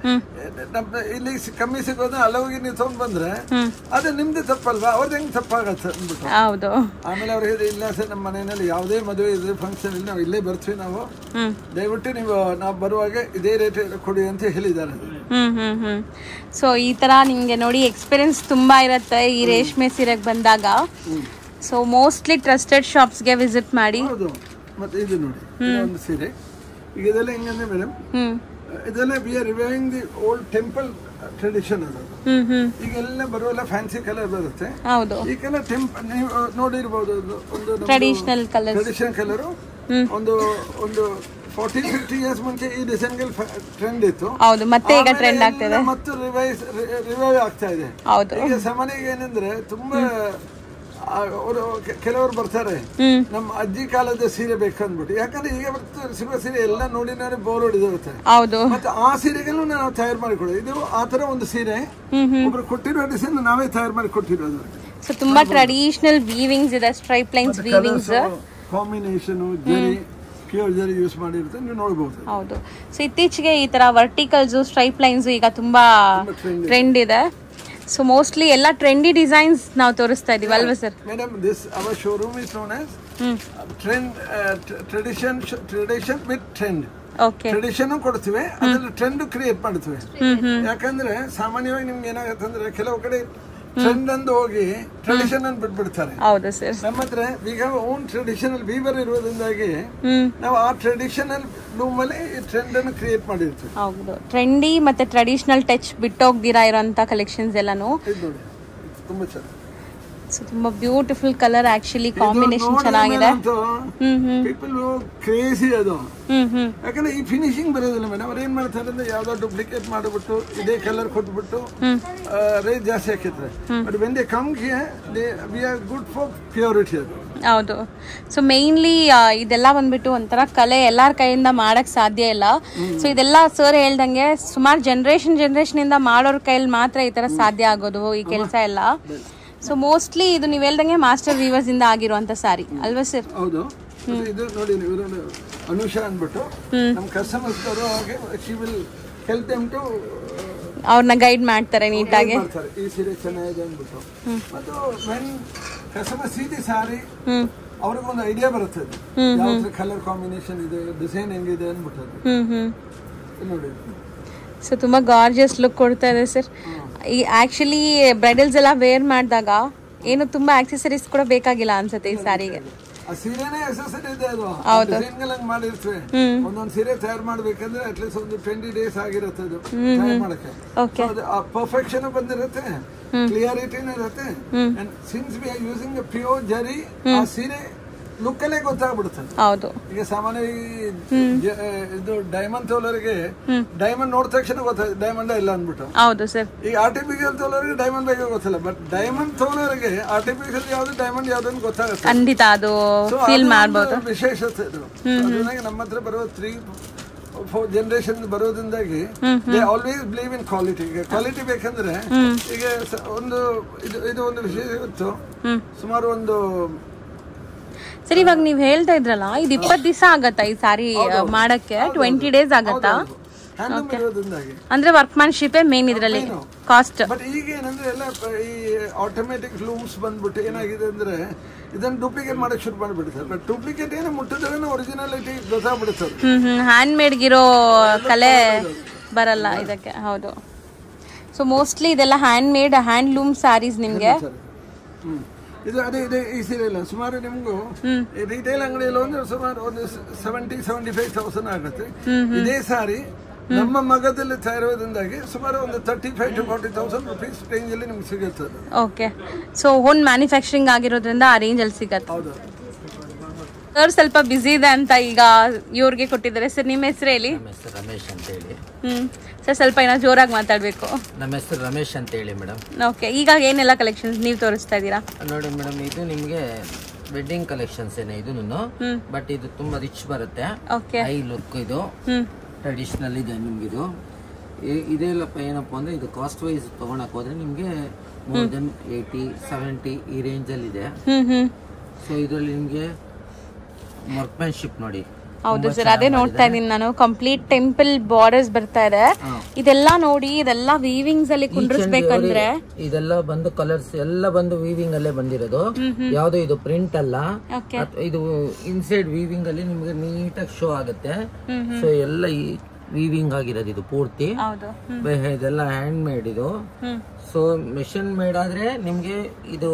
ನಮ್ಮ ಇಲ್ಲಿ ಸಿ- ಕಮ್ಮಿ ಸಿಗೋದು ಅಲ್ಲಿ ಹೋಗಿ ನೀವು ತಗೊಂಡ್ ಬಂದ್ರೆ ಅದು ನಿಮ್ದು ತಪ್ಪಲ್ವಾ ಅವ್ರದ್ದು ಹೆಂಗ್ ತಪ್ಪಾಗತ್ತೆ ಅಂದ್ಬಿಟ್ಟು ಹೌದು ಆಮೇಲೆ ಅವ್ರು ಹೇಳಿದ್ರು ಇಲ್ಲ ಸರ್ ನಮ್ಮ ಮನೆಯಲ್ಲಿ ಯಾವುದೇ ಮದುವೆ ಇದೆ ಫಂಕ್ಷನ್ ಇಲ್ಲಿ ನಾವು ಇಲ್ಲೇ ಬರ್ತೀವಿ ನಾವು ಹ್ಮ್ ದಯವಿಟ್ಟು ನೀವು ನಾವು ಬರುವಾಗ ಇದೇ ರೇಟ್ ಕೊಡಿ ಅಂತ ಹೇಳಿದ್ದಾರೆ ಹ್ಮ್ ಹ್ಮ್ ಹ್ಮ್ ಸೊ ಈ ತರ ನಿಮ್ಗೆ ನೋಡಿ ಎಕ್ಸ್ಪೀರಿಯನ್ಸ್ ತುಂಬಾ ಇರುತ್ತೆ ಈ ರೇಷ್ಮೆ ಸೀರೆಗೆ ಬಂದಾಗ ಸೊ ಮೋಸ್ಟ್ಲಿ ಟ್ರಸ್ಟೆಡ್ ಶಾಪ್ಸ್ಗೆ ವಿಸಿಟ್ ಮಾಡಿ ಹೌದು ಮತ್ತೆ ಇದು ನೋಡಿ ಇದು ಒಂದು ಸೀರೆ ಈಗ ಇದೆಲ್ಲ ಹೆಂಗಂದ್ರೆ ಮೇಡಮ್ ಹ್ಮ್ ಇದೆಲ್ಲ we are reviving the old temple tradition ಅದು ಹ್ಮ್ ಹ್ಮ್ ಈಗೆಲ್ಲ ಬರುವಲ್ಲ ಫ್ಯಾನ್ಸಿ ಕಲರ್ ಬರುತ್ತೆ ಹೌದು ಈ ಕಲರ್ ಟೆಂಪ್ ನೀವು ನೋಡಿರ್ಬೋದು ಅದು ಒಂದು ಟ್ರೆಡಿಷನಲ್ ಕಲರ್ ಟ್ರೆಡಿಷನ್ ಕಲರು ಒಂದು ಒಂದು ಫಾರ್ಟಿ ಫಿಫ್ಟಿ ಇಯರ್ಸ್ ಮುಂಚೆ ಈ ಡಿಸೈನ್ಗಳು ಟ್ರೆಂಡ್ ಇತ್ತು ಹೌದು ಮತ್ತೆ ಈಗ ಆಮೇಲೆ ಟ್ರೆಂಡ್ ಎಲ್ಲ ಆಗ್ತಿದೆ ಮತ್ತು ರಿವೈಸ್ ರಿವೈವ್ ಆಗ್ತಾ ಇದೆ ಹೌದು ಈಗ ಸಾಮಾನ್ಯ ಏನಂದ್ರೆ ತುಂಬಾ ಅವರು ಕೆಲವರು ಬರ್ತಾರೆ ಹ್ಮ್ ನಮ್ಮ ಅಜ್ಜಿ ಕಾಲದ ಸೀರೆ ಬೇಕು ಅಂದ್ಬಿಟ್ಟು ಯಾಕಂದ್ರೆ ಈಗ ಬರ್ತಾ ಸಿಗುವ ಸೀರೆ ಎಲ್ಲ ನೋಡಿ ನೋಡಿ ಬೋರ್ ಹೊಡೆದಿರುತ್ತೆ ಹೌದು ಮತ್ತೆ ಆ ಸೀರೆಗಳನ್ನು ನಾವು ತಯಾರು ಮಾಡಿಕೊಡೋದು ಇದು ಆ ತರ ಒಂದು ಸೀರೆ ಒಬ್ರು ಕೊಟ್ಟಿರೋ ಡಿಸೈನ್ ನಾವೇ ತಯಾರು ಮಾಡಿ ಕೊಟ್ಟಿರೋದು ಸೊ ತುಂಬಾ ಟ್ರೆಡಿಷನಲ್ ವೀವಿಂಗ್ಸ್ ಇದೆ stripe lines weavings combination zari pure zari use ಮಾಡಿರುತ್ತೆ ನೀವು ನೋಡಬಹುದು ಹೌದು ಸೊ ಇತ್ತೀಚೆಗೆ ಈ ತರ ವರ್ಟಿಕಲ್ಸ್ ಸ್ಟ್ರೈಪ್ ಲೈನ್ಸ್ ಈಗ ತುಂಬಾ ಟ್ರೆಂಡ್ ಇದೆ ಸೊ ಮೋಸ್ಟ್ಲಿ ಎಲ್ಲ ಟ್ರೆಂಡಿ ಡಿಸೈನ್ಸ್ ನಾವು ತೋರಿಸ್ತಾ ಇದೀವಿ ಅಲ್ವಾ sir madam this our showroom is known as hmm trend tradition tradition with trend okay tradition ಕೊಡ್ತೀವಿ ಅದ್ರಲ್ಲಿ ಟ್ರೆಂಡ್ ಕ್ರಿಯೇಟ್ ಮಾಡ್ತೀವಿ ಯಾಕಂದ್ರೆ ಸಾಮಾನ್ಯವಾಗಿ ನಿಮ್ಗೆ ಏನಾಗುತ್ತೆ ಅಂದ್ರೆ ಕೆಲವು ಕಡೆ ಟ್ರೆಂಡ್ ಅಂದು ಹೋಗಿ ಟ್ರೆಡಿಷನ್ ಅನ್ನು ಬಿಟ್ಬಿಡ್ತಾರೆ ಹೌದು ಸರ್ ನಮ್ಮ ಹತ್ರ we have own traditional weaver ಇರೋದ್ರಿಂದಾಗಿ ಹ್ಮ್ ನಾವು ಆ ಟ್ರೆಡಿಷನಲ್ ಲೂಮ್ ಅಲ್ಲಿ ಟ್ರೆಂಡ್ ಅನ್ನು ಕ್ರಿಯೇಟ್ ಮಾಡಿರ್ತೀವಿ ಹೌದು ಟ್ರೆಂಡಿ ಮತ್ತೆ ಟ್ರೆಡಿಷನಲ್ ಟಚ್ ಬಿಟ್ಟೋಗ್ದಿರಾ ಇರೋಂಥ ಕಲೆಕ್ಷನ್ಸ್ ಎಲ್ಲಾನು ಇದು ನೋಡಿ ಇದು ತುಂಬಾ ಚೆನ್ನಾಗಿ ಸೊ ತುಂಬಾ ಬ್ಯೂಟಿಫುಲ್ ಕಲರ್ ಆಕ್ಚುಲಿ ಕಾಂಬಿನೇಷನ್ ಚೆನ್ನಾಗಿದೆ ಹ್ಮ್ ಹ್ಮ್ ಪೀಪಲ್ ಕ್ರೇಜಿ ಅದು ಹ್ಮ್ ಹ್ಮ್ ಯಾಕಂದ್ರೆ ಈ ಫಿನಿಶಿಂಗ್ ಬರೋದಿಲ್ಲ ಮೇಡಮ್ ಅವ್ರು ಏನ್ ಮಾಡ್ತಾರೆ ಅಂದ್ರೆ ಯಾವ್ದೋ ಡೂಪ್ಲಿಕೇಟ್ ಮಾಡಿಬಿಟ್ಟು ಇದೇ ಕಲರ್ ಕೊಟ್ಬಿಟ್ಟು ರೇಟ್ ಜಾಸ್ತಿ ಹಾಕಿರ್ತಾರೆ but when they come they we are good for purity ಅದು ಹೌದು ಸೊ ಮೇನ್ಲಿ ಇದೆಲ್ಲ ಬಂದ್ಬಿಟ್ಟು ಒಂಥರ ಕಲೆ ಎಲ್ಲಾರ ಕೈಯಿಂದ ಮಾಡಕ್ ಸಾಧ್ಯ ಇಲ್ಲ ಸೊ ಇದೆಲ್ಲ ಸರ್ ಹೇಳ್ದಂಗೆ ಸುಮಾರು ಜನರೇಷನ್ ಜನರೇಷನ್ ಇಂದ ಮಾಡೋರ್ ಕೈಯಲ್ಲಿ ಮಾತ್ರ ಈ ತರ ಸಾಧ್ಯ ಆಗೋದು ಈ ಕೆಲಸ ಎಲ್ಲ ಸೊ ಮೋಸ್ಟ್ಲಿ ಇದು ನೀವು ಹೇಳ್ದಂಗೆ ಮಾಸ್ಟರ್ ವೀವರ್ಸ್ ಇಂದ ಆಗಿರುವಂತ ಸಾರಿ ಅಲ್ವಾ ಸರ್ ಹೌದು ಮತ್ತೆ ಇದು ನೋಡಿ ನೀವು ಇದೊಂದು ಅನುಷಾ ಅಂದ್ಬಿಟ್ಟು ನಮ್ಮ ಕಸ್ಟಮರ್ಸ್ ಹಾಗೆ she will help them to ಅವ್ರನ್ನ ಗೈಡ್ ಮಾಡ್ತಾರೆ ನೀಟಾಗಿ ಮಾಡ್ತಾರೆ ಈ ಸೀರೆ ಚೆನ್ನಾಗಿದೆ ಅಂದ್ಬಿಟ್ಟು ಮತ್ತು when customer see the sari hmm ಅವ್ರಿಗೊಂದು ಐಡಿಯಾ ಬರುತ್ತೆ ಅದು ಯಾವ ಕಲರ್ ಕಾಂಬಿನೇಷನ್ ಇದೆ ಡಿಸೈನ್ ಹೆಂಗಿದೆ ಅಂದ್ಬಿಟ್ಟು ಅದು ಹ್ಮ್ ಹ್ಮ್ ಇದು ನೋಡಿ ಸೊ ತುಂಬಾ ಗಾರ್ಜಿಯಸ್ ಲುಕ್ ಕೊಡ್ತಾ ಇದೆ ಸರ್ ಈ ಆಕ್ಚುಲಿ ಬ್ರೈಡಲ್ಸ್ ಎಲ್ಲ ವೇರ್ ಮಾಡಿದಾಗ ಏನು ತುಂಬಾ ಆಕ್ಸೆಸರೀಸ್ ಕೂಡ ಬೇಕಾಗಿಲ್ಲ ಅನ್ಸುತ್ತೆ ಈ ಸಾರಿಗೆ ಆ ಸೀರೆನೇ ಎಸೆಸರಿ ಇದೆ ಅದು ಹೌದು. ಡಿಸೈನ್ಗಳಂಗ್ ಮಾಡಿರ್ತೀವಿ ಹ್ಮ್. ಒಂದೊಂದು ಸೀರೆ ತಯಾರು ಮಾಡ್ಬೇಕಂದ್ರೆ ಅಟ್ಲೀಸ್ಟ್ ಒಂದು ಟ್ವೆಂಟಿ ಡೇಸ್ ಆಗಿರುತ್ತೆ ಅದು ತಯಾರು ಮಾಡಕ್ಕೆ ಓಕೆ ಅದು ಆ ಪರ್ಫೆಕ್ಷನ್ ಬಂದಿರುತ್ತೆ ಕ್ಲಿಯಾರಿಟಿನೂ ಇರುತ್ತೆ and since we are using pure zari ಆ ಸೀರೆ ಲುಕ್ ಅಲ್ಲೇ ಗೊತ್ತಾಗ್ಬಿಡುತ್ತೆ ಹೌದು ಈಗ ಸಾಮಾನ್ಯವಾಗಿ ಜ- ಇದು ಡೈಮಂಡ್ ತೋಲರಿಗೆ ಡೈಮಂಡ್ ನೋಡಿದ ತಕ್ಷಣ ಗೊತ್ತಾಗುತ್ತೆ ಡೈಮಂಡ್ ಇಲ್ಲ ಅಂದ್ಬಿಟ್ಟು ಹೌದು ಸರ್ ಈಗ ಆರ್ಟಿಫಿಷಿಯಲ್ ತೋಲರಿಗೆ ಡೈಮಂಡ್ ಬಗ್ಗೆ ಗೊತ್ತಿಲ್ಲ ಬಟ್ ಡೈಮಂಡ್ ತೋಲರಿಗೆ ಆರ್ಟಿಫಿಷಿಯಲ್ ಯಾವ್ದು ಡೈಮಂಡ್ ಯಾವ್ದು ಅಂತ ಗೊತ್ತಾಗುತ್ತೆ ಖಂಡಿತ ಅದು So, ಫೀಲ್ ಅದು ಮಾಡ್ಬೋದು ಒಂದು ವಿಶೇಷತೆ ಇದು ಅದರಿಂದಾಗಿ ನಮ್ಮ ಹತ್ರ ಬರೋ ತ್ರೀ ಫೋರ್ ಜನರೇಷನ್ ಬರೋದ್ರಿಂದಾಗಿ they always believe in quality ಈಗ ಕ್ವಾಲಿಟಿ ಬೇಕಂದ್ರೆ ಈಗ ಸ- ಒಂದು ಇದು ಇದು ಒಂದು ವಿಶೇಷ ಇತ್ತು ಸುಮಾರು ಒಂದು ಸರ್ ಇವಾಗ ನೀವ್ ಹೇಳ್ತಾ ಇದ್ರಲ್ಲ ಇದು ಇಪ್ಪತ್ ದಿವಸ ಆಗತ್ತಾ ಈ ಸಾರಿ ಮಾಡಕ್ಕೆ ಟ್ವೆಂಟಿ ಡೇಸ್ ಆಗತ್ತಾ ಹ್ಯಾಂಡ್ಲೂಮ್ ಇರೋದ್ರಿಂದಾಗಿ ಅಂದ್ರೆ ವರ್ಕ್ಮ್ಯಾನ್ಶಿಪ್ ಮೇನ್ ಇದ್ರಲ್ಲಿ ಕಾಸ್ಟ್ ಬಟ್ ಈಗ ಏನಂದ್ರೆ ಎಲ್ಲ ಪ- ಈ ಆಟೋಮೆಟಿಕ್ ಲೂಮ್ಸ್ ಬಂದ್ಬಿಟ್ಟು ಏನಾಗಿದೆ ಅಂದ್ರೆ ಇದನ್ನ ಡೂಪ್ಲಿಕೇಟ್ ಮಾಡಕ್ ಶುರು ಮಾಡ್ಬಿಡ್ತಾರೆ ಬಟ್ ಡೂಪ್ಲಿಕೇಟ್ ಏನೋ ಮುಟ್ಟಿದ್ರೆ ಒರಿಜಿನಾಲಿಟಿ ಗೊತ್ತಾಗ್ಬಿಡುತ್ತೆ ಹ್ಮ್ ಹ್ಮ್ ಹ್ಯಾಂಡ್ ಮೇಡ್ಗಿರೋ ಕಲೆ ಬರಲ್ಲ ಇದಕ್ಕೆ ಹೌದು ಸೊ ಮೋಸ್ಟ್ಲಿ ಇದೆಲ್ಲ ಹ್ಯಾಂಡ್ ಮೇಡ್ ಹ್ಯಾಂಡ್ಲೂಮ್ ಸ್ಯಾರೀಸ್ ನಿಮ್ಗೆ ಹ್ಮ್. ಇದು ಅದೇ ಇದೆ ಈ ಸೀರಿಯಲ್ ಸುಮಾರು ನಿಮ್ಗೂ ರಿಟೇಲ್ ಅಂಗಡಿಯಲ್ಲಿ ಒಂದು ಸುಮಾರು ಒಂದು ಸೆವೆಂಟಿ ಸೆವೆಂಟಿ ಫೈವ್ ತೌಸಂಡ್ ಆಗುತ್ತೆ ಇದೇ ಸಾರಿ ನಮ್ಮ ಮಗದಲ್ಲಿ ತಯಾರೋದ್ರಿಂದಾಗಿ ಸುಮಾರು ಒಂದು thirty five to forty thousand rupees range ಅಲ್ಲಿ ನಿಮ್ಗೆ ಸಿಗುತ್ತೆ ಅದು. ಓಕೆ ಸೊ ಓನ್ ಮ್ಯಾನುಫ್ಯಾಕ್ಚರಿಂಗ್ ಆಗಿರೋದ್ರಿಂದ ಆ ರೇಂಜ್ ಅಲ್ಲಿ ಸಿಗತ್ತೆ ಹೌದು ಸರ್ ಸ್ವಲ್ಪ ಬಿಸಿ ಇದೆ ಅಂತ ಈಗ ಇವ್ರಿಗೆ ಕೊಟ್ಟಿದ್ದಾರೆ ಸರ್ ನಿಮ್ಮ ಹೆಸರು ಹೇಳಿ ನಮ್ಮ ಹೆಸರು ರಮೇಶ್ ಅಂತ ಹೇಳಿ ಹ್ಮ್ ಸರ್ ಸ್ವಲ್ಪ ಏನೋ ಜೋರಾಗಿ ಮಾತಾಡಬೇಕು ನಮ್ಮ ಹೆಸರು ರಮೇಶ್ ಅಂತ ಹೇಳಿ ಮೇಡಮ್ ಓಕೆ ಈಗ ಏನೆಲ್ಲ ಕಲೆಕ್ಷನ್ಸ್ ನೀವು ತೋರಿಸ್ತಾ ಇದ್ದೀರಾ ನೋಡಿ ಮೇಡಮ್ ಇದು ನಿಮಗೆ ವೆಡ್ಡಿಂಗ್ ಕಲೆಕ್ಷನ್ಸ್ ಏನೇ ಇದನ್ನು ಬಟ್ ಇದು ತುಂಬಾ ರಿಚ್ ಬರುತ್ತೆ ಓಕೆ ಹೈ ಲುಕ್ ಇದು ಹ್ಮ್ ಟ್ರೆಡಿಷನಲ್ ಇದೆ ನಿಮ್ಗಿದು ಇ- ಇದೆಲ್ಲಪ್ಪ ಏನಪ್ಪ ಅಂದ್ರೆ ಇದು ಕಾಸ್ಟ್ ವೈಸ್ ತಗೊಳಕ್ ಹೋದ್ರೆ ನಿಮಗೆ ಮೋರ್ ದೆನ್ ಏಯ್ಟಿ ಸೆವೆಂಟಿ ಈ ರೇಂಜಲ್ಲಿ ಇದೆ ಹ್ಮ್ ಹ್ಮ್ ಸೊ ಇದರಲ್ಲಿ ನಿಮಗೆ ವರ್ಕ್ಮ್ಯಾನ್ಶಿಪ್ ನೋಡಿ ಹೌದು ಸರ್ ಅದೇ ನೋಡ್ತಾ ಇದೀನಿ ನಾನು ಕಂಪ್ಲೀಟ್ ಟೆಂಪಲ್ ಬಾರ್ಡರ್ಸ್ ಬರ್ತಾ ಇದೆ ಇದೆಲ್ಲ ನೋಡಿ ಇದೆಲ್ಲ ವೀವಿಂಗ್ಸ್ ಅಲ್ಲಿ ಕುಂಡ್ರಿಸ್ಬೇಕಂದ್ರೆ ಇದೆಲ್ಲ ಬಂದು ಕಲರ್ಸ್ ಎಲ್ಲ ಬಂದು ವೀವಿಂಗ್ ಅಲ್ಲೇ ಬಂದಿರೋದು ಯಾವ್ದು ಇದು ಪ್ರಿಂಟ್ ಅಲ್ಲ ಓಕೆ ಅತ್- ಇದು ಇನ್ಸೈಡ್ ವೀವಿಂಗ್ ಅಲ್ಲಿ ನಿಮ್ಗೆ ನೀಟಾಗಿ ಶೋ ಆಗುತ್ತೆ ಸೊ ಎಲ್ಲ ಈ ವೀವಿಂಗ್ ಆಗಿರೋದು ಇದು ಪೂರ್ತಿ ಹೌದು ಬೆ- ಇದೆಲ್ಲ ಹ್ಯಾಂಡ್ ಮೇಡ್ ಇದು ಹ್ಮ್ ಸೊ ಮೆಷಿನ್ ಮೇಡ್ ಆದ್ರೆ ನಿಮ್ಗೆ ಇದು